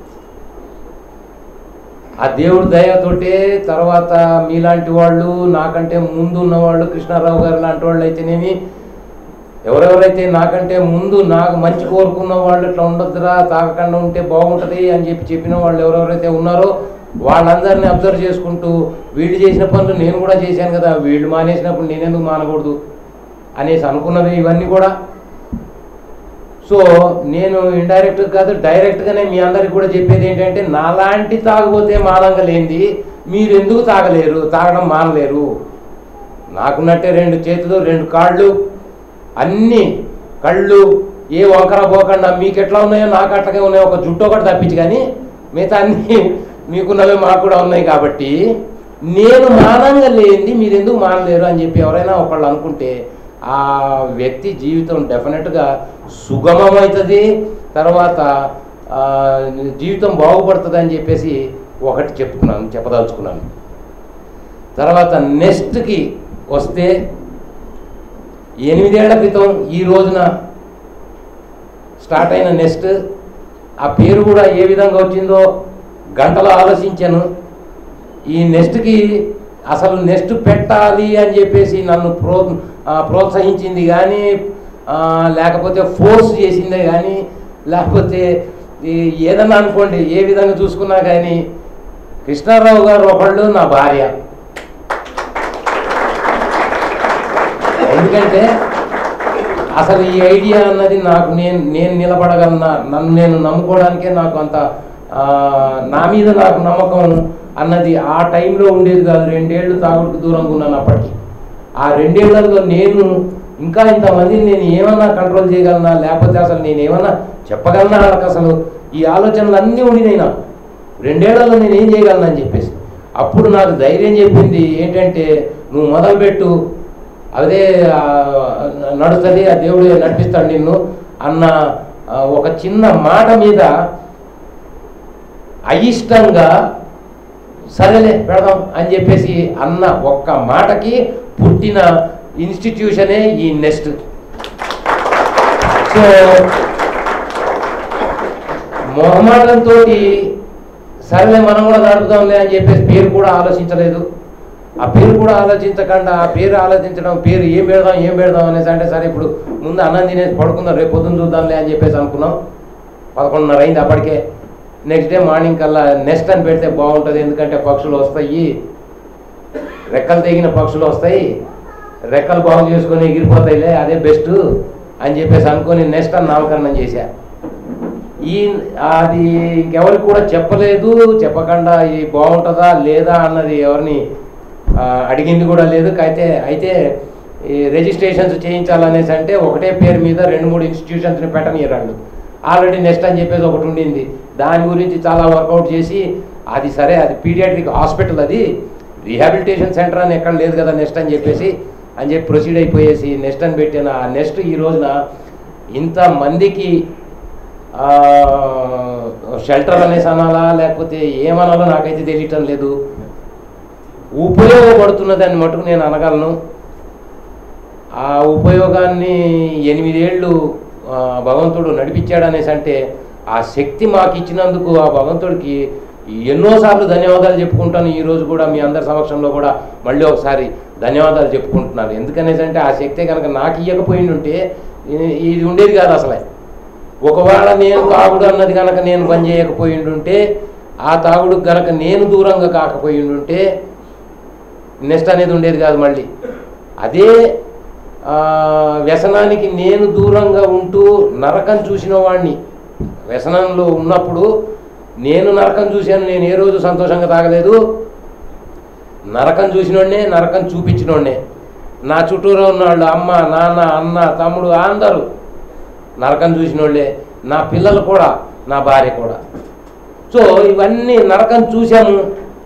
ఆ దేవుడి దయతోటే తర్వాత మీలాంటి వాళ్ళు నాకంటే ముందు ఉన్నవాళ్ళు కృష్ణారావు గారు లాంటి వాళ్ళు అయితేనేమి ఎవరెవరైతే నాకంటే ముందు నాకు మంచి కోరుకున్న వాళ్ళు ఇట్లా ఉండొద్దురా తాగకుండా ఉంటే బాగుంటుంది అని చెప్పి చెప్పిన వాళ్ళు ఎవరెవరైతే ఉన్నారో వాళ్ళందరినీ అబ్జర్వ్ చేసుకుంటూ వీళ్ళు చేసిన పనులు నేను కూడా చేశాను కదా వీళ్ళు మానేసినప్పుడు నేనెందుకు మానకూడదు అనేసి అనుకున్నవి ఇవన్నీ కూడా సో నేను ఇండైరెక్ట్ కాదు డైరెక్ట్గానే మీ అందరికి కూడా చెప్పేది ఏంటంటే నాలాంటి తాగబోతే మానంగా లేనిది మీరు ఎందుకు తాగలేరు తాగడం మానలేరు నాకున్నట్టే రెండు చేతులు రెండు కాళ్ళు అన్నీ కళ్ళు ఏ వంకర పోకుండా మీకు ఎట్లా ఉన్నాయో నాకు అట్లాగే ఉన్నాయో ఒక జుట్టు ఒకటి తప్పించి కానీ మిగతా అన్నీ మీకున్నవే మాకు కూడా ఉన్నాయి కాబట్టి నేను మానంగా లేనిది మీరు ఎందుకు మానలేరు అని చెప్పి ఎవరైనా ఒకళ్ళు అనుకుంటే ఆ వ్యక్తి జీవితం డెఫినెట్గా సుగమమవుతుంది తర్వాత ఆ, జీవితం బాగుపడుతుంది అని చెప్పేసి ఒకటి చెప్పుకున్నాను చెప్పదలుచుకున్నాను తర్వాత నెక్స్ట్కి వస్తే ఎనిమిదేళ్ల క్రితం ఈ రోజున స్టార్ట్ అయిన నెక్స్ట్ ఆ పేరు కూడా ఏ విధంగా వచ్చిందో గంటలో ఆలోచించాను ఈ నెక్స్ట్కి అసలు నెక్స్ట్ పెట్టాలి అని చెప్పేసి నన్ను ప్రో ఆ, ప్రోత్సహించింది కానీ ఆ, లేకపోతే ఫోర్స్ చేసిందే కానీ లేకపోతే ఈ ఏదన్నా అనుకోండి ఏ విధంగా చూసుకున్నా కానీ కృష్ణారావు గారు ఒకళ్ళు నా భార్య ఎందుకంటే అసలు ఈ ఐడియా అన్నది నాకు నేను నేను నిలబడగలనా నన్ను నేను నమ్ముకోవడానికే నాకు అంత ఆ, నా మీద నాకు నమ్మకం అన్నది ఆ టైంలో ఉండేది కాదు రెండేళ్ళు తాగుడుకు దూరంగా ఉన్నాను అప్పటికి ఆ రెండేళ్లలో నేను ఇంకా ఇంతమందిని నేను ఏమన్నా కంట్రోల్ చేయగలనా లేకపోతే అసలు నేను ఏమన్నా చెప్పగలనా వాళ్ళకి అసలు ఈ ఆలోచనలు అన్నీ ఉండినాయి నాకు రెండేళ్లలో నేను ఏం చేయగలను అని చెప్పేసి అప్పుడు నాకు ధైర్యం చెప్పింది ఏంటంటే నువ్వు మొదలుపెట్టు అదే ఆ, నడుస్తుంది ఆ దేవుడు నడిపిస్తాడు నిన్ను అన్న ఆ, ఒక చిన్న మాట మీద అయిష్టంగా సరేలే పెడదాం అని చెప్పేసి అన్న ఒక్క మాటకి పుట్టిన ఇన్స్టిట్యూషనే ఈ నెక్స్ట్ సో మొహమాటంతో సరేలే మనం కూడా నడుపుదాంలే అని చెప్పేసి పేరు కూడా ఆలోచించలేదు ఆ పేరు కూడా ఆలోచించకుండా ఆ పేరు ఆలోచించడం పేరు ఏం పెడదాం ఏం పెడదాం అనేసి అంటే సరే ఇప్పుడు ముందు అన్నం తినేసి పడుకుందాం రేపు పొద్దున్న చూద్దాంలే అని చెప్పేసి అనుకున్నాం పదకొండున్నర అయింది అప్పటికే నెక్స్ట్ డే మార్నింగ్ కల్లా నెక్స్ట్ అని పెడితే బాగుంటుంది ఎందుకంటే పక్షులు వస్తాయి రెక్కలు తెగిన పక్షులు వస్తాయి రెక్కలు బాగు చేసుకొని ఎగిరిపోతాయిలే అదే బెస్ట్ అని చెప్పేసి అనుకొని నెక్స్ట్ అని నామకరణం చేశా ఈ అది ఇంకెవరికి కూడా చెప్పలేదు చెప్పకుండా ఇది బాగుంటుందా లేదా అన్నది ఎవరిని ఆ, అడిగింది కూడా లేదు అయితే అయితే ఈ రిజిస్ట్రేషన్స్ చేయించాలనేసి అంటే ఒకటే పేరు మీద రెండు మూడు ఇన్స్టిట్యూషన్స్ని పెట్టనియరాళ్ళు ఆల్రెడీ నెక్స్ట్ అని చెప్పేసి ఒకటి ఉండింది దాని గురించి చాలా వర్కౌట్ చేసి అది సరే అది పీడియాట్రిక్ హాస్పిటల్ అది రీహాబిలిటేషన్ సెంటర్ అని ఎక్కడ లేదు కదా నెక్స్ట్ అని చెప్పేసి అని చెప్పి ప్రొసీడ్ అయిపోయేసి నెక్స్ట్ అని పెట్టాను ఆ నెక్స్ట్ ఈ రోజున ఇంతమందికి షెల్టర్ అనేసి అనాలా లేకపోతే ఏమనాలో నాకైతే తెలియటం లేదు ఉపయోగపడుతున్నదని మటుకు నేను అనగలను ఆ ఉపయోగాన్ని ఎనిమిదేళ్ళు ఆ, భగవంతుడు నడిపించాడు అనేసి అంటే ఆ శక్తి మాకు ఇచ్చినందుకు ఆ భగవంతుడికి ఎన్నోసార్లు ధన్యవాదాలు చెప్పుకుంటాను ఈ రోజు కూడా మీ అందరి సమక్షంలో కూడా మళ్ళీ ఒకసారి ధన్యవాదాలు చెప్పుకుంటున్నాను ఎందుకనేసి అంటే ఆ శక్తి కనుక నాకు ఇవ్వకపోయింది ఉంటే ఇది- ఇది ఉండేది కాదు అసలే ఒకవేళ నేను తాగుడు అన్నది కనుక నేను పని చేయకపోయి ఉంటే ఆ తాగుడు కనుక నేను దూరంగా కాకపోయి ఉంటే నెక్స్ట్ అనేది ఉండేది కాదు మళ్ళీ అదే ఆ, వ్యసనానికి నేను దూరంగా ఉంటూ నరకం చూసిన వాడిని వ్యసనంలో ఉన్నప్పుడు నేను నరకం చూశాను నేను ఏ రోజు సంతోషంగా తాగలేదు నరకం చూసినోడ్నే నరకం చూపించినోడ్నే నా చుట్టూరా ఉన్నవాళ్ళు అమ్మ నాన్న అన్న తమ్ముడు అందరూ నరకం చూసినోళ్ళే నా పిల్లలు కూడా నా భార్య కూడా సో ఇవన్నీ నరకం చూశాము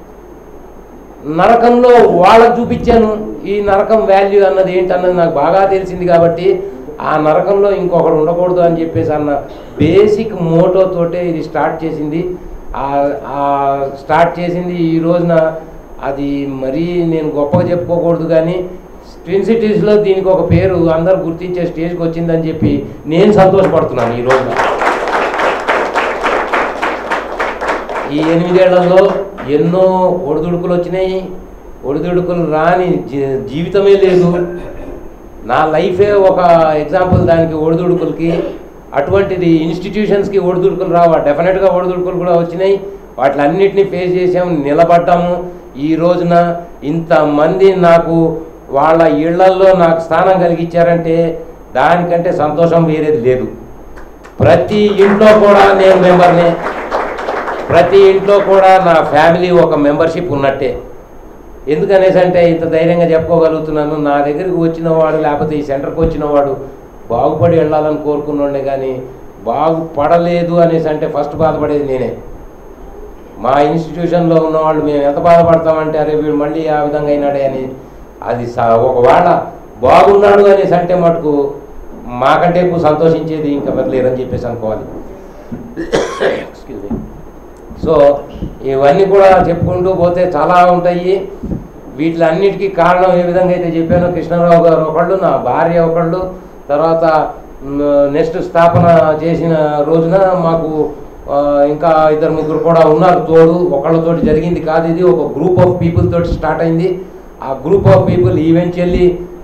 నరకంలో వాళ్ళకు చూపించాను ఈ నరకం వాల్యూ అన్నది ఏంటన్నది నాకు బాగా తెలిసింది కాబట్టి ఆ నరకంలో ఇంకొకడు ఉండకూడదు అని చెప్పేసి అన్న బేసిక్ మోటోతోటే ఇది స్టార్ట్ చేసింది ఆ- ఆ స్టార్ట్ చేసింది ఈ రోజున అది మరీ నేను గొప్పగా చెప్పుకోకూడదు కానీ ట్విన్ సిటీస్లో దీనికి ఒక పేరు అందరు గుర్తించే స్టేజ్కి వచ్చిందని చెప్పి నేను సంతోషపడుతున్నాను ఈ రోజున ఈ ఎనిమిదేళ్లలో ఎన్నో ఒడిదుడుకులు వచ్చినాయి ఒడిదుడుకులు రాని జీ- జీవితమే లేదు నా లైఫే ఒక ఎగ్జాంపుల్ దానికి ఒడిదుడుకులకి అటువంటిది ఇన్స్టిట్యూషన్స్కి ఒడిదుడుకులు రావా డెఫినెట్గా ఒడిదుడుకులు కూడా వచ్చినాయి వాటిలన్నిటిని ఫేస్ చేసాము నిలబడ్డాము ఈ రోజున ఇంతమంది నాకు వాళ్ళ ఇళ్లల్లో నాకు స్థానం కలిగించారంటే దానికంటే సంతోషం వేరేది లేదు ప్రతి ఇంట్లో కూడా నేను మెంబర్నే ప్రతి ఇంట్లో కూడా నా ఫ్యామిలీ ఒక మెంబర్షిప్ ఉన్నట్టే ఎందుకనేసి అంటే ఇంత ధైర్యంగా చెప్పుకోగలుగుతున్నాను నా దగ్గరికి వచ్చిన వాడు లేకపోతే ఈ సెంటర్కి వచ్చిన వాడు బాగుపడి వెళ్ళాలని కోరుకున్నాడే కానీ బాగుపడలేదు అనేసి అంటే ఫస్ట్ బాధపడేది నేనే మా ఇన్స్టిట్యూషన్లో ఉన్న వాళ్ళు మేము ఎంత బాధపడతామంటే అరే వీడు మళ్ళీ ఆ విధంగా అయినాడే అని అది స- ఒకవేళ బాగున్నాడు అనేసి అంటే మటుకు మాకంటే ఎక్కువ సంతోషించేది ఇంకా ఎవరు లేరని చెప్పేసి అనుకోవాలి ఎక్స్క్యూజ్ మీ సో ఇవన్నీ కూడా చెప్పుకుంటూ పోతే చాలా ఉంటాయి వీటిలన్నిటికీ కారణం ఏ విధంగా అయితే చెప్పానో కృష్ణారావు గారు ఒకళ్ళు నా భార్య ఒకళ్ళు తర్వాత నెక్స్ట్ స్థాపన చేసిన రోజున మాకు ఆ, ఇంకా ఇద్దరు ముగ్గురు కూడా ఉన్నారు తోడు ఒకళ్ళతోటి జరిగింది కాదు ఇది ఒక గ్రూప్ ఆఫ్ పీపుల్ తోటి స్టార్ట్ అయింది ఆ గ్రూప్ ఆఫ్ పీపుల్ ఈవెన్చువల్లీ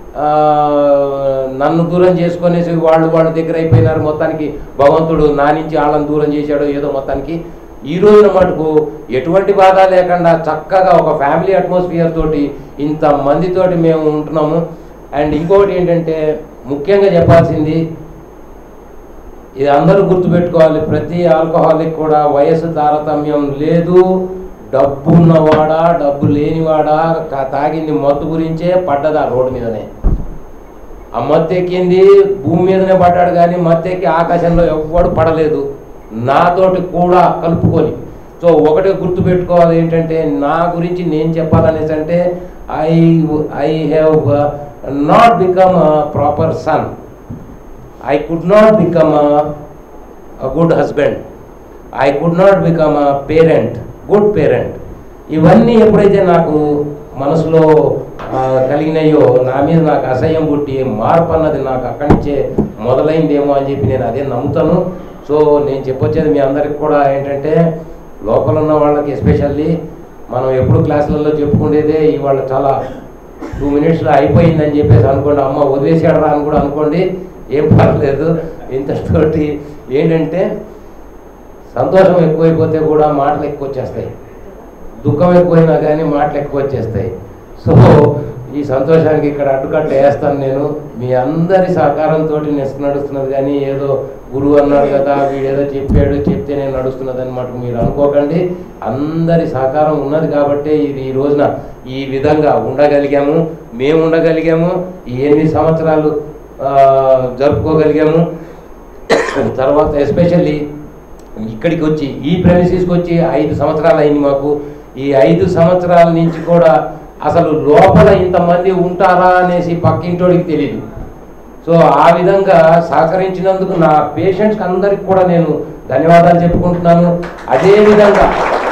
నన్ను దూరం చేసుకునేసి వాళ్ళు వాళ్ళ దగ్గర అయిపోయినారు మొత్తానికి భగవంతుడు నా నుంచి వాళ్ళని దూరం చేశాడు ఏదో మొత్తానికి ఈ రోజున మటుకు ఎటువంటి బాధ లేకుండా చక్కగా ఒక ఫ్యామిలీ అట్మాస్ఫియర్ తోటి ఇంత మందితోటి మేము ఉంటున్నాము అండ్ ఇంకొకటి ఏంటంటే ముఖ్యంగా చెప్పాల్సింది ఇది అందరూ గుర్తుపెట్టుకోవాలి ప్రతి ఆల్కహాలిక్ కూడా వయసు తారతమ్యం లేదు డబ్బు ఉన్నవాడా డబ్బు లేనివాడా కా- తాగింది మత్తు గురించే పడ్డదా రోడ్డు మీదనే ఆ మత్తు ఎక్కింది భూమి మీదనే పడ్డాడు కానీ మత్తు ఎక్కి ఆకాశంలో ఎవ్వడు పడలేదు నాతోటి కూడా కలుపుకొని సో ఒకటి గుర్తుపెట్టుకోవాలి ఏంటంటే నా గురించి నేను చెప్పాలనేసి అంటే I I have not become proper son I could not become a good husband I could not become a parent good parent ఇవన్నీ ఎప్పుడైతే నాకు మనసులో ఆ, కలిగినాయో నా మీద నాకు అసహ్యం పుట్టి మార్పు అన్నది నాకు అక్కడి నుంచే మొదలైందేమో అని చెప్పి నేను అదే నమ్ముతాను సో నేను చెప్పొచ్చేది మీ అందరికి కూడా ఏంటంటే లోపల ఉన్న వాళ్ళకి ఎస్పెషల్లీ మనం ఎప్పుడు క్లాసులలో చెప్పుకునేదే ఇవాళ చాలా టూ మినిట్స్లో అయిపోయిందని చెప్పేసి అనుకోండి అమ్మ వదిలేసాడరా అని కూడా అనుకోండి ఏం పర్లేదు ఇంతతోటి ఏంటంటే సంతోషం ఎక్కువైపోతే కూడా మాటలు ఎక్కువ వచ్చేస్తాయి దుఃఖం ఎక్కువైనా కానీ మాటలు ఎక్కువ వచ్చేస్తాయి సో ఈ సంతోషానికి ఇక్కడ అడ్డుకట్ట వేస్తాను నేను మీ అందరి సహకారంతో నెక్స్ట్ నడుస్తున్నది కానీ ఏదో గురువు అన్నాడు కదా వీడేదో చెప్పాడు చెప్తే నేను నడుస్తున్నది అనమాట మీరు అనుకోకండి అందరి సహకారం ఉన్నది కాబట్టి ఇది ఈ రోజున ఈ విధంగా ఉండగలిగాము మేము ఉండగలిగాము ఈ ఎనిమిది సంవత్సరాలు ఆ, జరుపుకోగలిగాము తర్వాత ఎస్పెషల్లీ ఇక్కడికి వచ్చి ఈ ప్రెమిసెస్కి వచ్చి ఐదు సంవత్సరాలు అయింది మాకు ఈ ఐదు సంవత్సరాల నుంచి కూడా అసలు లోపల ఇంతమంది ఉంటారా అనేసి పక్కింటోడికి తెలియదు సో ఆ విధంగా సహకరించినందుకు నా పేషెంట్స్కి అందరికి కూడా నేను ధన్యవాదాలు చెప్పుకుంటున్నాను అదేవిధంగా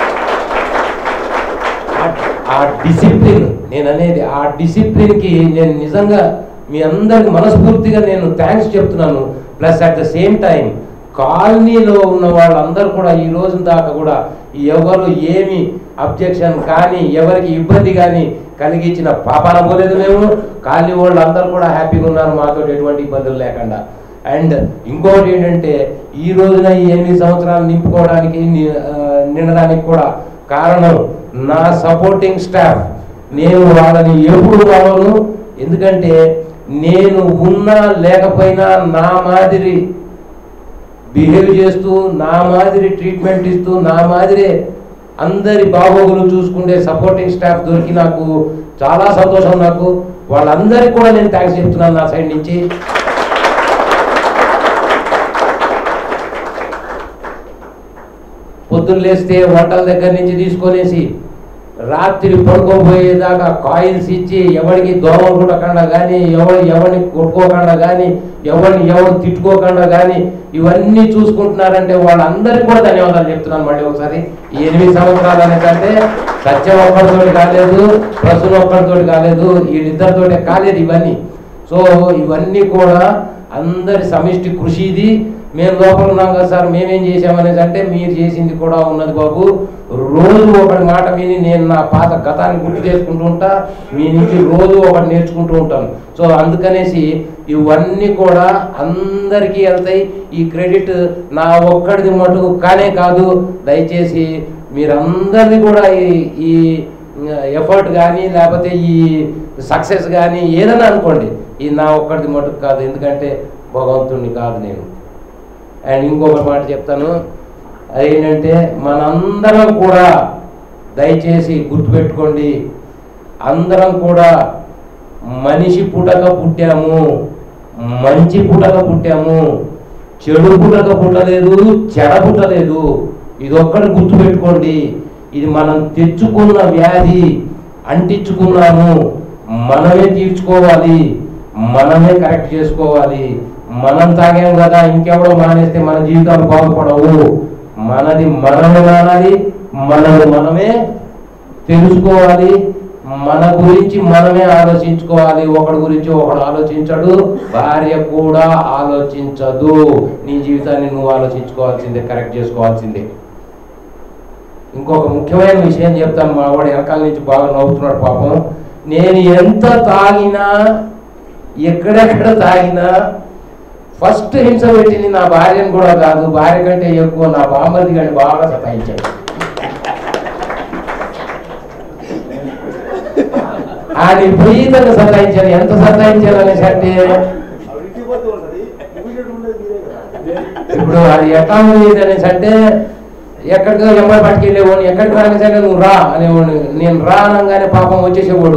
ఆ- ఆ డిసిప్లిన్ నేను అనేది ఆ డిసిప్లిన్కి నేను నిజంగా మీ అందరికి మనస్ఫూర్తిగా నేను థ్యాంక్స్ చెప్తున్నాను plus at the same time కాలనీలో ఉన్న వాళ్ళందరూ కూడా ఈ రోజు దాకా కూడా ఎవరు ఏమి అబ్జెక్షన్ కానీ ఎవరికి ఇబ్బంది కానీ కలిగించిన పాపాన పోలేదు మేము కాలనీ వాళ్ళు అందరూ కూడా హ్యాపీగా ఉన్నారు మాతో ఎటువంటి ఇబ్బందులు లేకుండా అండ్ ఇంకొకటి ఏంటంటే ఈ రోజున ఈ ఎనిమిది సంవత్సరాలు నింపుకోవడానికి ని- ఆ, నిండడానికి కూడా కారణం నా సపోర్టింగ్ స్టాఫ్ నేను వాళ్ళని ఎప్పుడు వాళ్ళను ఎందుకంటే నేను ఉన్నా లేకపోయినా నా మాదిరి బిహేవ్ చేస్తూ నా మాదిరి ట్రీట్మెంట్ ఇస్తూ నా మాదిరి అందరి బాగోగులు చూసుకుంటే సపోర్టింగ్ స్టాఫ్ దొరికి నాకు చాలా సంతోషం నాకు వాళ్ళందరికీ కూడా నేను థ్యాంక్స్ చెప్తున్నాను నా సైడ్ నుంచి పొద్దున్న లేస్తే వంటల దగ్గర నుంచి తీసుకొనేసి రాత్రి పడుకోబోయేదాకా కాయిల్స్ ఇచ్చి ఎవరికి దోమ కుట్టకుండా కానీ ఎవరు ఎవరిని కొట్టుకోకుండా కానీ ఎవరిని ఎవరు తిట్టుకోకుండా కానీ ఇవన్నీ చూసుకుంటున్నారంటే వాళ్ళందరికీ కూడా ధన్యవాదాలు చెప్తున్నాను మళ్ళీ ఒకసారి ఈ ఎనిమిది సంవత్సరాలు అనేకంటే సత్యం ఒక్కరితోటి కాలేదు ప్రసూన్ ఒక్కరితోటి కాలేదు వీళ్ళిద్దరితోటే కాలేదు ఇవన్నీ సో ఇవన్నీ కూడా అందరి సమిష్టి కృషి ఇది మేము లోపల ఉన్నాం కదా సార్ మేమేం చేసామనేసి అంటే మీరు చేసింది కూడా ఉన్నది బాబు రోజు ఒకటి మాట విని నేను నా పాత గతాన్ని గుర్తు చేసుకుంటూ ఉంటా మీ నుంచి రోజు ఒకటి నేర్చుకుంటూ ఉంటాను సో అందుకనేసి ఇవన్నీ కూడా అందరికీ వెళ్తాయి ఈ క్రెడిట్ నా ఒక్కడిది మటుకు కానే కాదు దయచేసి మీరందరిది కూడా ఈ ఈ ఎఫర్ట్ కానీ లేకపోతే ఈ సక్సెస్ కానీ ఏదైనా అనుకోండి ఇది నా ఒక్కడిది మటుకు కాదు ఎందుకంటే భగవంతుడిని కాదు నేను అండ్ ఇంకొక మాట చెప్తాను అదేంటంటే మనందరం కూడా దయచేసి గుర్తుపెట్టుకోండి అందరం కూడా మనిషి పుటక పుట్టాము మంచి పుటక పుట్టాము చెడు పుటక పుట్టలేదు చెడ పుట్టలేదు ఇది ఒక్కటి గుర్తుపెట్టుకోండి ఇది మనం తెచ్చుకున్న వ్యాధి అంటించుకున్నాము మనమే తీర్చుకోవాలి మనమే కరెక్ట్ చేసుకోవాలి మనం తాగాం కదా ఇంకెవడో మానేస్తే మన జీవితాలు బాగుపడవు మనది మనమే మానాలి మనది మనమే తెలుసుకోవాలి మన గురించి మనమే ఆలోచించుకోవాలి ఒకడి గురించి ఒకడు ఆలోచించడు భార్య కూడా ఆలోచించదు నీ జీవితాన్ని నువ్వు ఆలోచించుకోవాల్సిందే కరెక్ట్ చేసుకోవాల్సిందే ఇంకొక ముఖ్యమైన విషయం చెప్తాను మా వాడు వెనకాల నుంచి బాగా నవ్వుతున్నాడు పాపం నేను ఎంత తాగినా ఎక్కడెక్కడ తాగినా ఫస్ట్ హింస పెట్టింది నా భార్యను కూడా కాదు భార్య కంటే ఎక్కువ నా బామ్మది కానీ బాగా సతాయించాడు ఆయన విపరీతంగా సతాయించాను ఎంత సతాయించాను అనేసి అంటే ఇప్పుడు అది ఎట్లా ఉంది అనేసి అంటే ఎక్కడికో ఎంబడి పట్టుకెళ్ళేవాడిని ఎక్కడికి రానేసి అంటే నువ్వు రా అనేవాడిని నేను రా అనగానే పాపం వచ్చేసేవాడు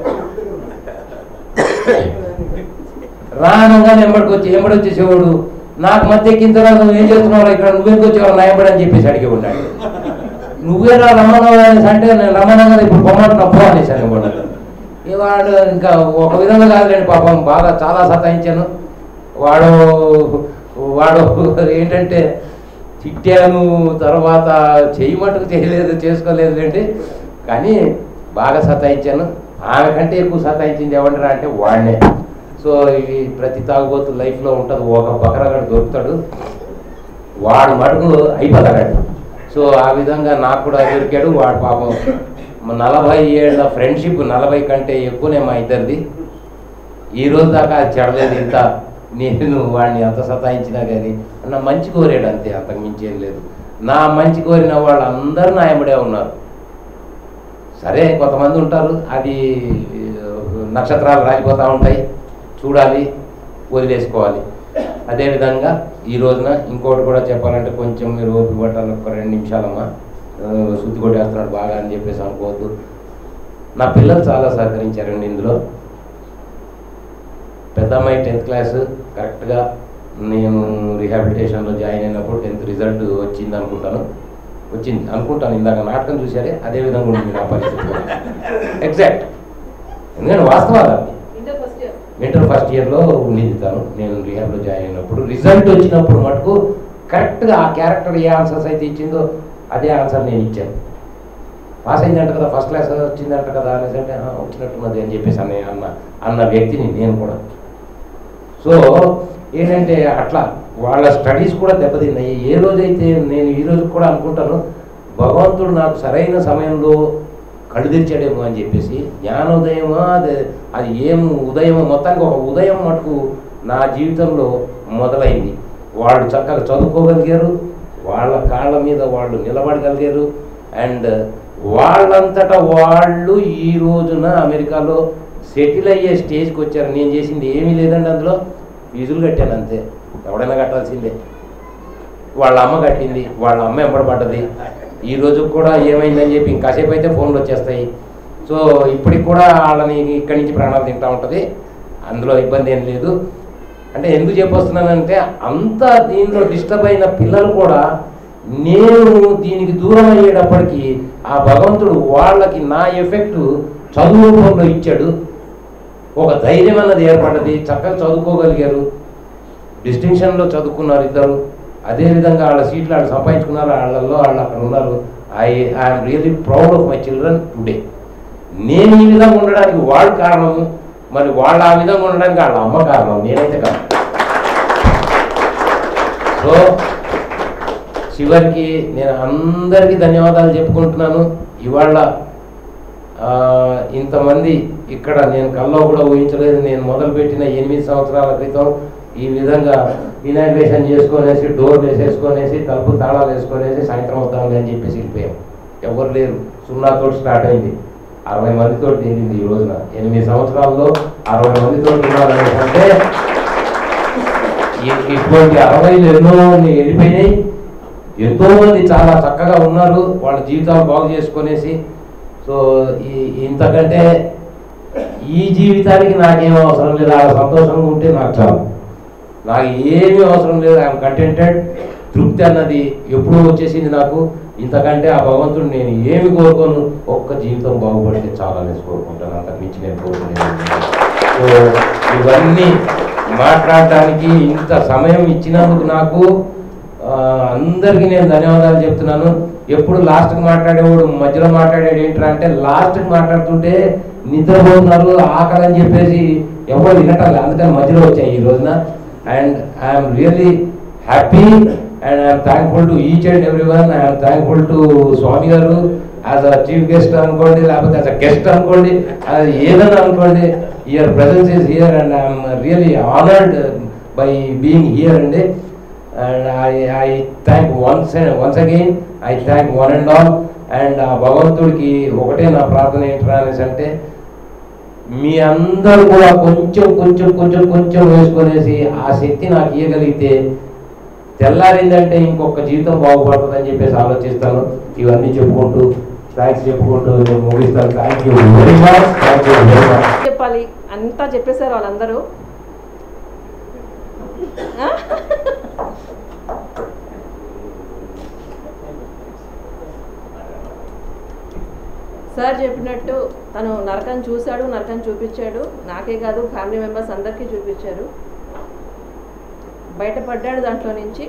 రా అనగానే ఎంబడికి వచ్చి ఎంబడి వచ్చేసేవాడు నాకు మధ్య ఎక్కిన తర్వాత నువ్వు ఏం చేస్తున్నావు ఇక్కడ నువ్వెందుకు వచ్చావు నా ఎంబడి అని చెప్పేసి అడిగి ఉన్నాడు నువ్వే రా రమ్మన్నావు అనేసి అంటే నేను రమ్మన్నా ఇప్పుడు పొమ్మంటున్నా పో అనేసి అనేవాడు ఈ వాడు ఇంకా ఒక విధంగా కాదులేండి పాపం బాగా చాలా సతాయించాను వాడు వాడు ఏంటంటే తిట్టాను తర్వాత చెయ్యి మటుకు చేయలేదు చేసుకోలేదు ఏంటి కానీ బాగా సతాయించాను ఆమె కంటే ఎక్కువ సతాయించింది ఎవరిరా అంటే వాడినే సో ఇవి ప్రతి తాగుబోతు లైఫ్లో ఉంటుంది ఒక బకరగాడు దొరుకుతాడు వాడు మటుకు అయిపోతాడు సో ఆ విధంగా నాకు కూడా దొరికాడు వాడు పాపం మ- నలభై ఏళ్ళ ఫ్రెండ్షిప్ నలభై కంటే ఎక్కువనే మా ఇద్దరిది ఈ రోజు దాకా అది చెడలేదు ఇంత నేను వాడిని అంత సతాయించినా కానీ నా మంచి కోరాడు అంతే అంతకు మించి ఏం లేదు నా మంచి కోరిన వాళ్ళందరూ నా ఎమ్మడే ఉన్నారు సరే కొంతమంది ఉంటారు అది ఆ, నక్షత్రాలు రాలిపోతూ ఉంటాయి చూడాలి వదిలేసుకోవాలి అదేవిధంగా ఈ రోజున ఇంకోటి కూడా చెప్పాలంటే కొంచెం మీరు ఓపిక పట్టాలి ఒక రెండు నిమిషాలమ్మా ఆ, శుద్ధి కొట్టేస్తున్నాడు బాగా అని చెప్పేసి అనుకోవద్దు నా పిల్లలు చాలా సహకరించారండి ఇందులో పెద్ద అమ్మాయి టెన్త్ క్లాస్ కరెక్ట్గా నేను రిహాబిలిటేషన్లో జాయిన్ అయినప్పుడు టెన్త్ రిజల్ట్ వచ్చింది అనుకుంటాను వచ్చింది అనుకుంటాను ఇందాక నాటకం చూసారే అదే విధంగా ఉంటుంది నా పరిస్థితి ఎగ్జాక్ట్ ఎందుకంటే వాస్తవాలు అవి ఇంటర్ ఫస్ట్ ఇయర్లో ఉండింది తను నేను రిహాబ్లో జాయిన్ అయినప్పుడు రిజల్ట్ వచ్చినప్పుడు మటుకు కరెక్ట్గా ఆ క్యారెక్టర్ ఏ ఆన్సర్స్ అయితే ఇచ్చిందో అదే ఆన్సర్ నేను ఇచ్చాను పాస్ అయిందంట కదా ఫస్ట్ క్లాస్ వచ్చిందంట కదా అనేసి అంటే "ఆ, వచ్చినట్టున్నది అని చెప్పేసి అన్న అన్న అన్న వ్యక్తిని నేను కూడా సో ఏంటంటే అట్లా వాళ్ళ స్టడీస్ కూడా దెబ్బతిన్నాయి ఏ రోజైతే నేను ఈ రోజు కూడా అనుకుంటాను భగవంతుడు నాకు సరైన సమయంలో కళ్ళు తెరిచాడేమో అని చెప్పేసి జ్ఞానోదయమో అది అది ఏం ఉదయమో మొత్తానికి ఒక ఉదయం మటుకు నా జీవితంలో మొదలైంది వాళ్ళు చక్కగా చదువుకోగలిగారు వాళ్ళ కాళ్ళ మీద వాళ్ళు నిలబడగలిగారు అండ్ వాళ్ళంతటా వాళ్ళు ఈ రోజున అమెరికాలో సెటిల్ అయ్యే స్టేజ్కి వచ్చారు నేను చేసింది ఏమీ లేదండి అందులో ఫీజులు కట్టాను అంతే ఎవడైనా కట్టాల్సిందే వాళ్ళ అమ్మ కట్టింది వాళ్ళ అమ్మ ఎంబడబడ్డది ఈ రోజు కూడా ఏమైందని చెప్పి ఇంకాసేపు అయితే ఫోన్లు వచ్చేస్తాయి సో ఇప్పటికి కూడా వాళ్ళని ఇక్కడి నుంచి ప్రాణాలు తింటా ఉంటుంది అందులో ఇబ్బంది ఏం లేదు అంటే ఎందుకు చెప్పొస్తున్నానంటే అంత దీనిలో డిస్టర్బ్ అయిన పిల్లలు కూడా నేను దీనికి దూరం అయ్యేటప్పటికి ఆ భగవంతుడు వాళ్ళకి నా ఎఫెక్ట్ చదువు రూపంలో ఇచ్చాడు ఒక ధైర్యం అన్నది ఏర్పడ్డది చక్కగా చదువుకోగలిగారు డిస్టింక్షన్లో చదువుకున్నారు ఇద్దరు అదేవిధంగా వాళ్ళ సీట్లు వాళ్ళు సంపాదించుకున్నారు వాళ్ళల్లో వాళ్ళు అక్కడ ఉన్నారు I I'm really proud of my children today నేను ఈ విధంగా ఉండడానికి వాళ్ళు కారణము మరి వాళ్ళు ఆ విధంగా ఉండడానికి వాళ్ళ అమ్మ కారణం నేనైతే కాదు సో చివరికి నేను అందరికీ ధన్యవాదాలు చెప్పుకుంటున్నాను ఇవాళ ఆ, ఇంతమంది ఇక్కడ నేను కల్లో కూడా ఊహించలేదు నేను మొదలుపెట్టిన ఎనిమిది సంవత్సరాల క్రితం ఈ విధంగా ఇనాగ్రేషన్ చేసుకొనేసి డోర్ వేసేసుకొనేసి తలుపు తాళాలు వేసుకొనేసి సాయంత్రం వద్దాంలే అని చెప్పేసి వెళ్ళిపోయాం ఎవరు లేరు సున్నాతో స్టార్ట్ అయింది అరవై మందితో తీరింది ఈ రోజున ఎనిమిది సంవత్సరాల్లో అరవై మందితో ఉన్నారనేసి అంటే ఈ- ఇటువంటి అరవైలు ఎన్నో వెళ్ళిపోయినాయి ఎంతో మంది చాలా చక్కగా ఉన్నారు వాళ్ళ జీవితాలు బాగు చేసుకొనేసి సో ఈ ఇంతకంటే ఈ జీవితానికి నాకేం అవసరం లేదు ఆ సంతోషంగా ఉంటే నాకు చాలు నాకు ఏమీ అవసరం లేదు ఐఎమ్ కంటెంటెడ్ తృప్తి అన్నది ఎప్పుడూ వచ్చేసింది నాకు ఇంతకంటే ఆ భగవంతుడు నేను ఏమి కోరుకోను ఒక్క జీవితం బాగుపడితే చాలా అనేసి కోరుకుంటాను అంతకు మించి నేను కోరుకునేది సో ఇవన్నీ మాట్లాడటానికి ఇంత సమయం ఇచ్చినందుకు నాకు ఆ, అందరికీ నేను ధన్యవాదాలు చెప్తున్నాను ఎప్పుడు లాస్ట్కి మాట్లాడేవాడు మధ్యలో మాట్లాడేది ఏంట్రా అంటే లాస్ట్కి మాట్లాడుతుంటే నిద్రపోతున్నారు ఆకలి అని చెప్పేసి ఎవరు వినటం లేదు అందుకని మధ్యలో వచ్చాయి ఈ రోజున and I'm really happy and I'm thankful to each and every one I'm thankful to Swami గారు యాజ్ అ చీఫ్ గెస్ట్ అనుకోండి లేకపోతే యాజ్ అ గెస్ట్ అనుకోండి అది ఏదైనా అనుకోండి your presence is here and I'm really honoured by being here అండి and I I thank once once again I thank one and all and ఆ భగవంతుడికి ఒకటే నా ప్రార్థన ఏంట్రా అనేసి అంటే మీ అందరూ కూడా కొంచెం కొంచెం కొంచెం కొంచెం వేసుకొనేసి ఆ శక్తి నాకు ఇవ్వగలిగితే తెల్లారిందంటే ఇంకొక జీవితం బాగుపడుతుందని చెప్పేసి ఆలోచిస్తాను ఇవన్నీ చెప్పుకుంటూ థ్యాంక్స్ చెప్పుకుంటూ నేను ముగిస్తాను thank you very much thank you very much చెప్పాలి అంతా చెప్పేశారు వాళ్ళందరూ ఆ? సార్ చెప్పినట్టు తను నరకం చూశాడు నరకం చూపించాడు నాకే కాదు ఫ్యామిలీ మెంబర్స్ అందరికీ చూపించారు బయటపడ్డాడు దాంట్లో నుంచి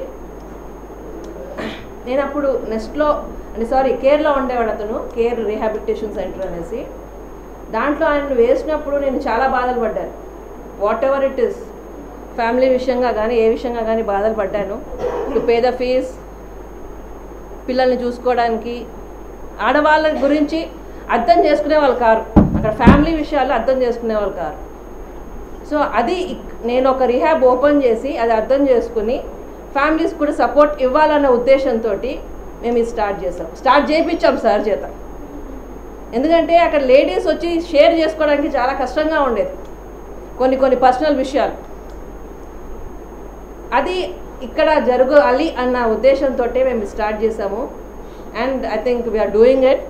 నేను అప్పుడు నెక్స్ట్లో అంటే సారీ కేర్లో ఉండేవాడు అతను కేర్ రీహాబిలిటేషన్ సెంటర్ అనేసి దాంట్లో ఆయన వేసినప్పుడు నేను చాలా బాధలు పడ్డాను whatever it is family విషయంగా కానీ ఏ విషయంగా కానీ బాధలు పడ్డాను టు పే ద ఫీజ్ పిల్లల్ని చూసుకోవడానికి ఆడవాళ్ళ గురించి అర్థం చేసుకునే వాళ్ళు కారు అక్కడ ఫ్యామిలీ విషయాలు అర్థం చేసుకునే వాళ్ళు కారు సో అది ఇక్- నేను ఒక రిహాబ్ ఓపెన్ చేసి అది అర్థం చేసుకుని ఫ్యామిలీస్ కూడా సపోర్ట్ ఇవ్వాలన్న ఉద్దేశంతో మేము ఇది స్టార్ట్ చేసాం స్టార్ట్ చేయించాం సార్ చేత ఎందుకంటే అక్కడ లేడీస్ వచ్చి షేర్ చేసుకోవడానికి చాలా కష్టంగా ఉండేది కొన్ని కొన్ని పర్సనల్ విషయాలు అది ఇక్కడ జరగాలి అన్న ఉద్దేశంతో మేము స్టార్ట్ చేసాము and I think we're doing it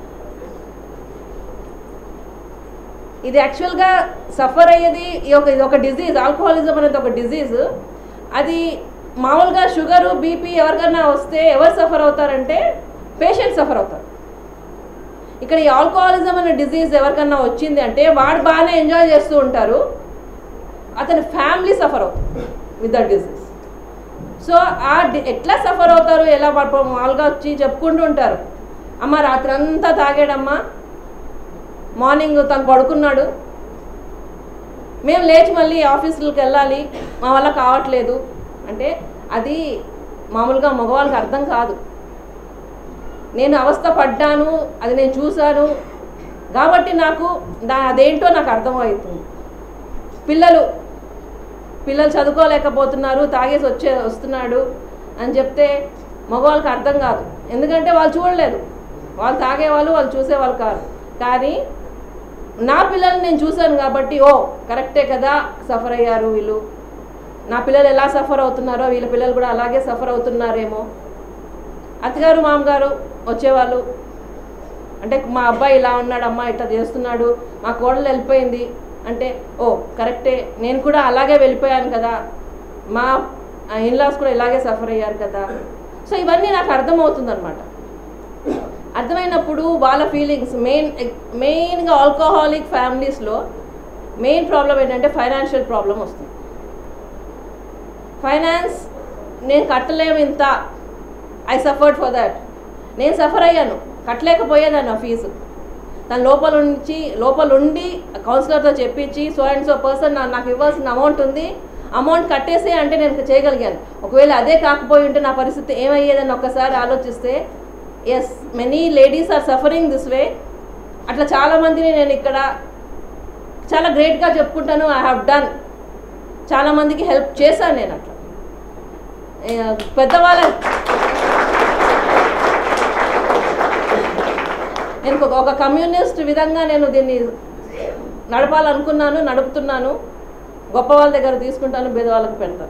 ఇది యాక్చువల్గా సఫర్ అయ్యేది ఈ ఒక ఇది ఒక డిజీజ్ ఆల్కహాలిజం అనేది ఒక డిజీజ్ అది మామూలుగా షుగరు బీపీ ఎవరికైనా వస్తే ఎవరు సఫర్ అవుతారంటే పేషెంట్ సఫర్ అవుతారు ఇక్కడ ఈ ఆల్కహాలిజం అనే డిజీజ్ ఎవరికన్నా వచ్చింది అంటే వాడు బాగానే ఎంజాయ్ చేస్తూ ఉంటారు అతని ఫ్యామిలీ సఫర్ అవుతుంది విత్ దట్ డిజీజ్ సో ఆ డి- ఎట్లా సఫర్ అవుతారు ఎలా పాపం మామూలుగా వచ్చి చెప్పుకుంటూ ఉంటారు అమ్మ రాత్రి అంతా తాగాడమ్మా మార్నింగ్ తను పడుకున్నాడు మేము లేచి మళ్ళీ ఆఫీసులకు వెళ్ళాలి మా వల్ల కావట్లేదు అంటే అది మామూలుగా మగవాళ్ళకి అర్థం కాదు నేను అవస్థ పడ్డాను అది నేను చూశాను కాబట్టి నాకు దా అదేంటో నాకు అర్థమవుతుంది పిల్లలు పిల్లలు చదువుకోలేకపోతున్నారు తాగేసి వచ్చే వస్తున్నాడు అని చెప్తే మగవాళ్ళకి అర్థం కాదు ఎందుకంటే వాళ్ళు చూడలేదు వాళ్ళు తాగేవాళ్ళు వాళ్ళు చూసేవాళ్ళు కాదు కానీ నా పిల్లల్ని నేను చూశాను కాబట్టి ఓ కరెక్టే కదా సఫర్ అయ్యారు వీళ్ళు నా పిల్లలు ఎలా సఫర్ అవుతున్నారో వీళ్ళ పిల్లలు కూడా అలాగే సఫర్ అవుతున్నారేమో అత్తగారు మామగారు వచ్చేవాళ్ళు అంటే మా అబ్బాయి ఇలా ఉన్నాడు అమ్మ ఇట్లా చేస్తున్నాడు మా కోడలు వెళ్ళిపోయింది అంటే ఓ కరెక్టే నేను కూడా అలాగే వెళ్ళిపోయాను కదా మా ఇన్లాస్ కూడా ఇలాగే సఫర్ అయ్యారు కదా సో ఇవన్నీ నాకు అర్థమవుతుంది అనమాట అర్థమైనప్పుడు వాళ్ళ ఫీలింగ్స్ మెయిన్ మెయిన్గా ఆల్కహాలిక్ ఫ్యామిలీస్లో మెయిన్ ప్రాబ్లం ఏంటంటే ఫైనాన్షియల్ ప్రాబ్లం వస్తుంది ఫైనాన్స్ నేను కట్టలేము ఇంత ఐ సఫర్డ్ ఫర్ దట్ నేను సఫర్ అయ్యాను కట్టలేకపోయేదాన్ని ఆ ఫీజు తన లోపల నుంచి లోపల ఉండి కౌన్సిలర్తో చెప్పించి సో అండ్ సో పర్సన్ నాకు ఇవ్వాల్సిన అమౌంట్ ఉంది అమౌంట్ కట్టేసే అంటే నేను చేయగలిగాను ఒకవేళ అదే కాకపోయి ఉంటే నా పరిస్థితి ఏమయ్యేదని ఒక్కసారి ఆలోచిస్తే yes many ladies are suffering this way అట్లా చాలామందిని నేను ఇక్కడ చాలా గ్రేట్గా చెప్పుకుంటాను ఐ హ్యావ్ డన్ చాలామందికి హెల్ప్ చేశాను నేను అట్లా ఏ, పెద్దవాళ్ళ నేను ఒక- ఒక కమ్యూనిస్ట్ విధంగా నేను దీన్ని నడపాలనుకున్నాను నడుపుతున్నాను గొప్ప వాళ్ళ దగ్గర తీసుకుంటాను పేదవాళ్ళకి పెడతాను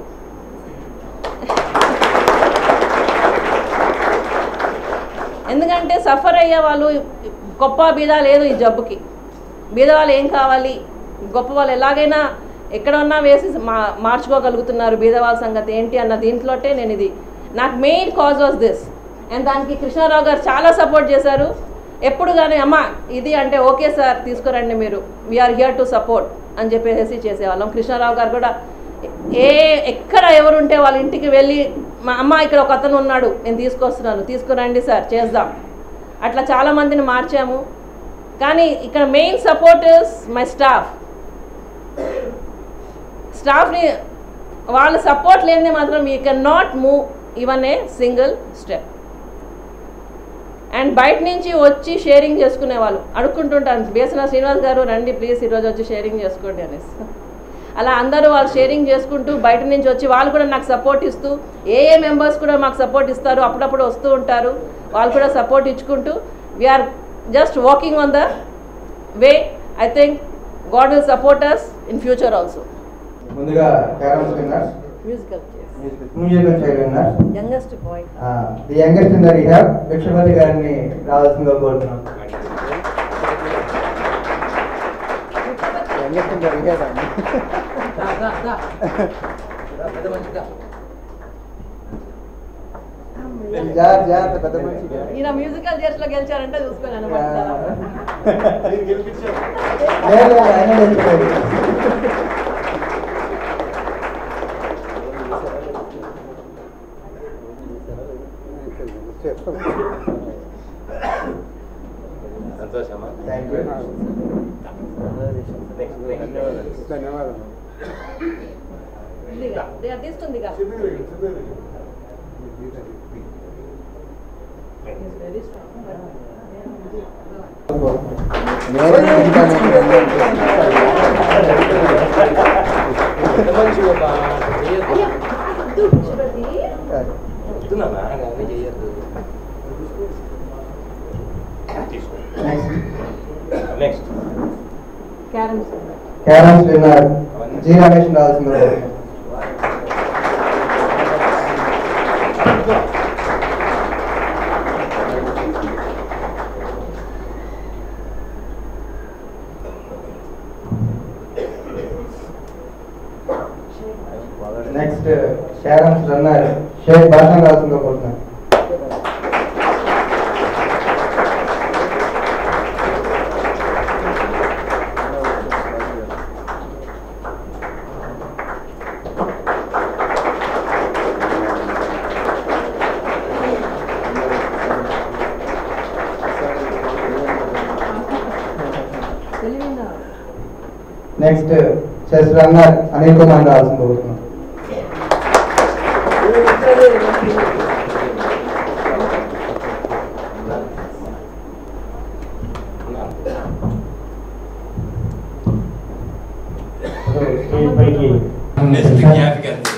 ఎందుకంటే సఫర్ అయ్యే వాళ్ళు గొప్ప బీద లేదు ఈ జబ్బుకి బీద వాళ్ళు ఏం కావాలి గొప్ప వాళ్ళు ఎలాగైనా ఎక్కడ ఉన్నా వేసి మా మార్చుకోగలుగుతున్నారు బీదవాళ్ళ సంగతి ఏంటి అన్న దీంట్లోటే నేను ఇది నాకు main cause was this and దానికి కృష్ణారావు గారు చాలా సపోర్ట్ చేశారు ఎప్పుడు కానీ అమ్మ ఇది అంటే ఓకే సార్ తీసుకురండి మీరు వీఆర్ హియర్ టు సపోర్ట్ అని చెప్పేసి చేసేవాళ్ళం కృష్ణారావు గారు కూడా ఏ ఎక్కడ ఎవరు ఉంటే వాళ్ళ ఇంటికి వెళ్ళి మా అమ్మ ఇక్కడ ఒక అతను ఉన్నాడు నేను తీసుకొస్తున్నాను తీసుకురండి సార్ చేద్దాం అట్లా చాలామందిని మార్చాము కానీ ఇక్కడ main support is my staff స్టాఫ్ని వాళ్ళ సపోర్ట్ లేనిదే మాత్రం you can not move even a single step and బయట నుంచి వచ్చి షేరింగ్ చేసుకునే వాళ్ళు అడుక్కుంటుంటాను బేసన శ్రీనివాస్ గారు రండి ప్లీజ్ ఈరోజు వచ్చి షేరింగ్ చేసుకోండి అనేసి అలా అందరూ వాళ్ళు షేరింగ్ చేసుకుంటూ బయట నుంచి వచ్చి వాళ్ళు కూడా నాకు సపోర్ట్ ఇస్తూ ఏ ఏ మెంబర్స్ కూడా మాకు సపోర్ట్ ఇస్తారు అప్పుడప్పుడు వస్తూ ఉంటారు వాళ్ళు కూడా సపోర్ట్ ఇచ్చుకుంటూ we're just walking on the way I think God will support us in future also ముందుగా carroms winners musical musical child winners youngest boy the youngest in the rehab Bhikshapathi గారిని రావాల్సిందిగా కోరుతున్నాం యంగెస్ట్ ఇన్ ద రిహాబ్ అండి జార్ జార్ పెద్ద మనిషి jar. ఈయన మ్యూజికల్ చైర్స్ లో గెలిచారంటే చూసుకోండి అనమాట లేదు లేదు ఆయన గెలిచాడు. సంతోషమా థ్యాంక్ యూ ధన్యవాదాలు ఉందిగా దే- తీసుకుందిగా వెరీ స్ట్రాంగ్ చెప్తున్నానా కానీ చెయ్యొద్దు next carroms carroms winner G Ramesh రావాల్సిందిగా కోరుతున్నాం next carroms runner Sheikh Basha రావాల్సిందిగా కోరుతున్నాం next chess runner Anil Kumar రావాల్సింది కోరుతున్నాం స్టేజ్ పైకి నెక్స్ట్ జ్ఞాపిక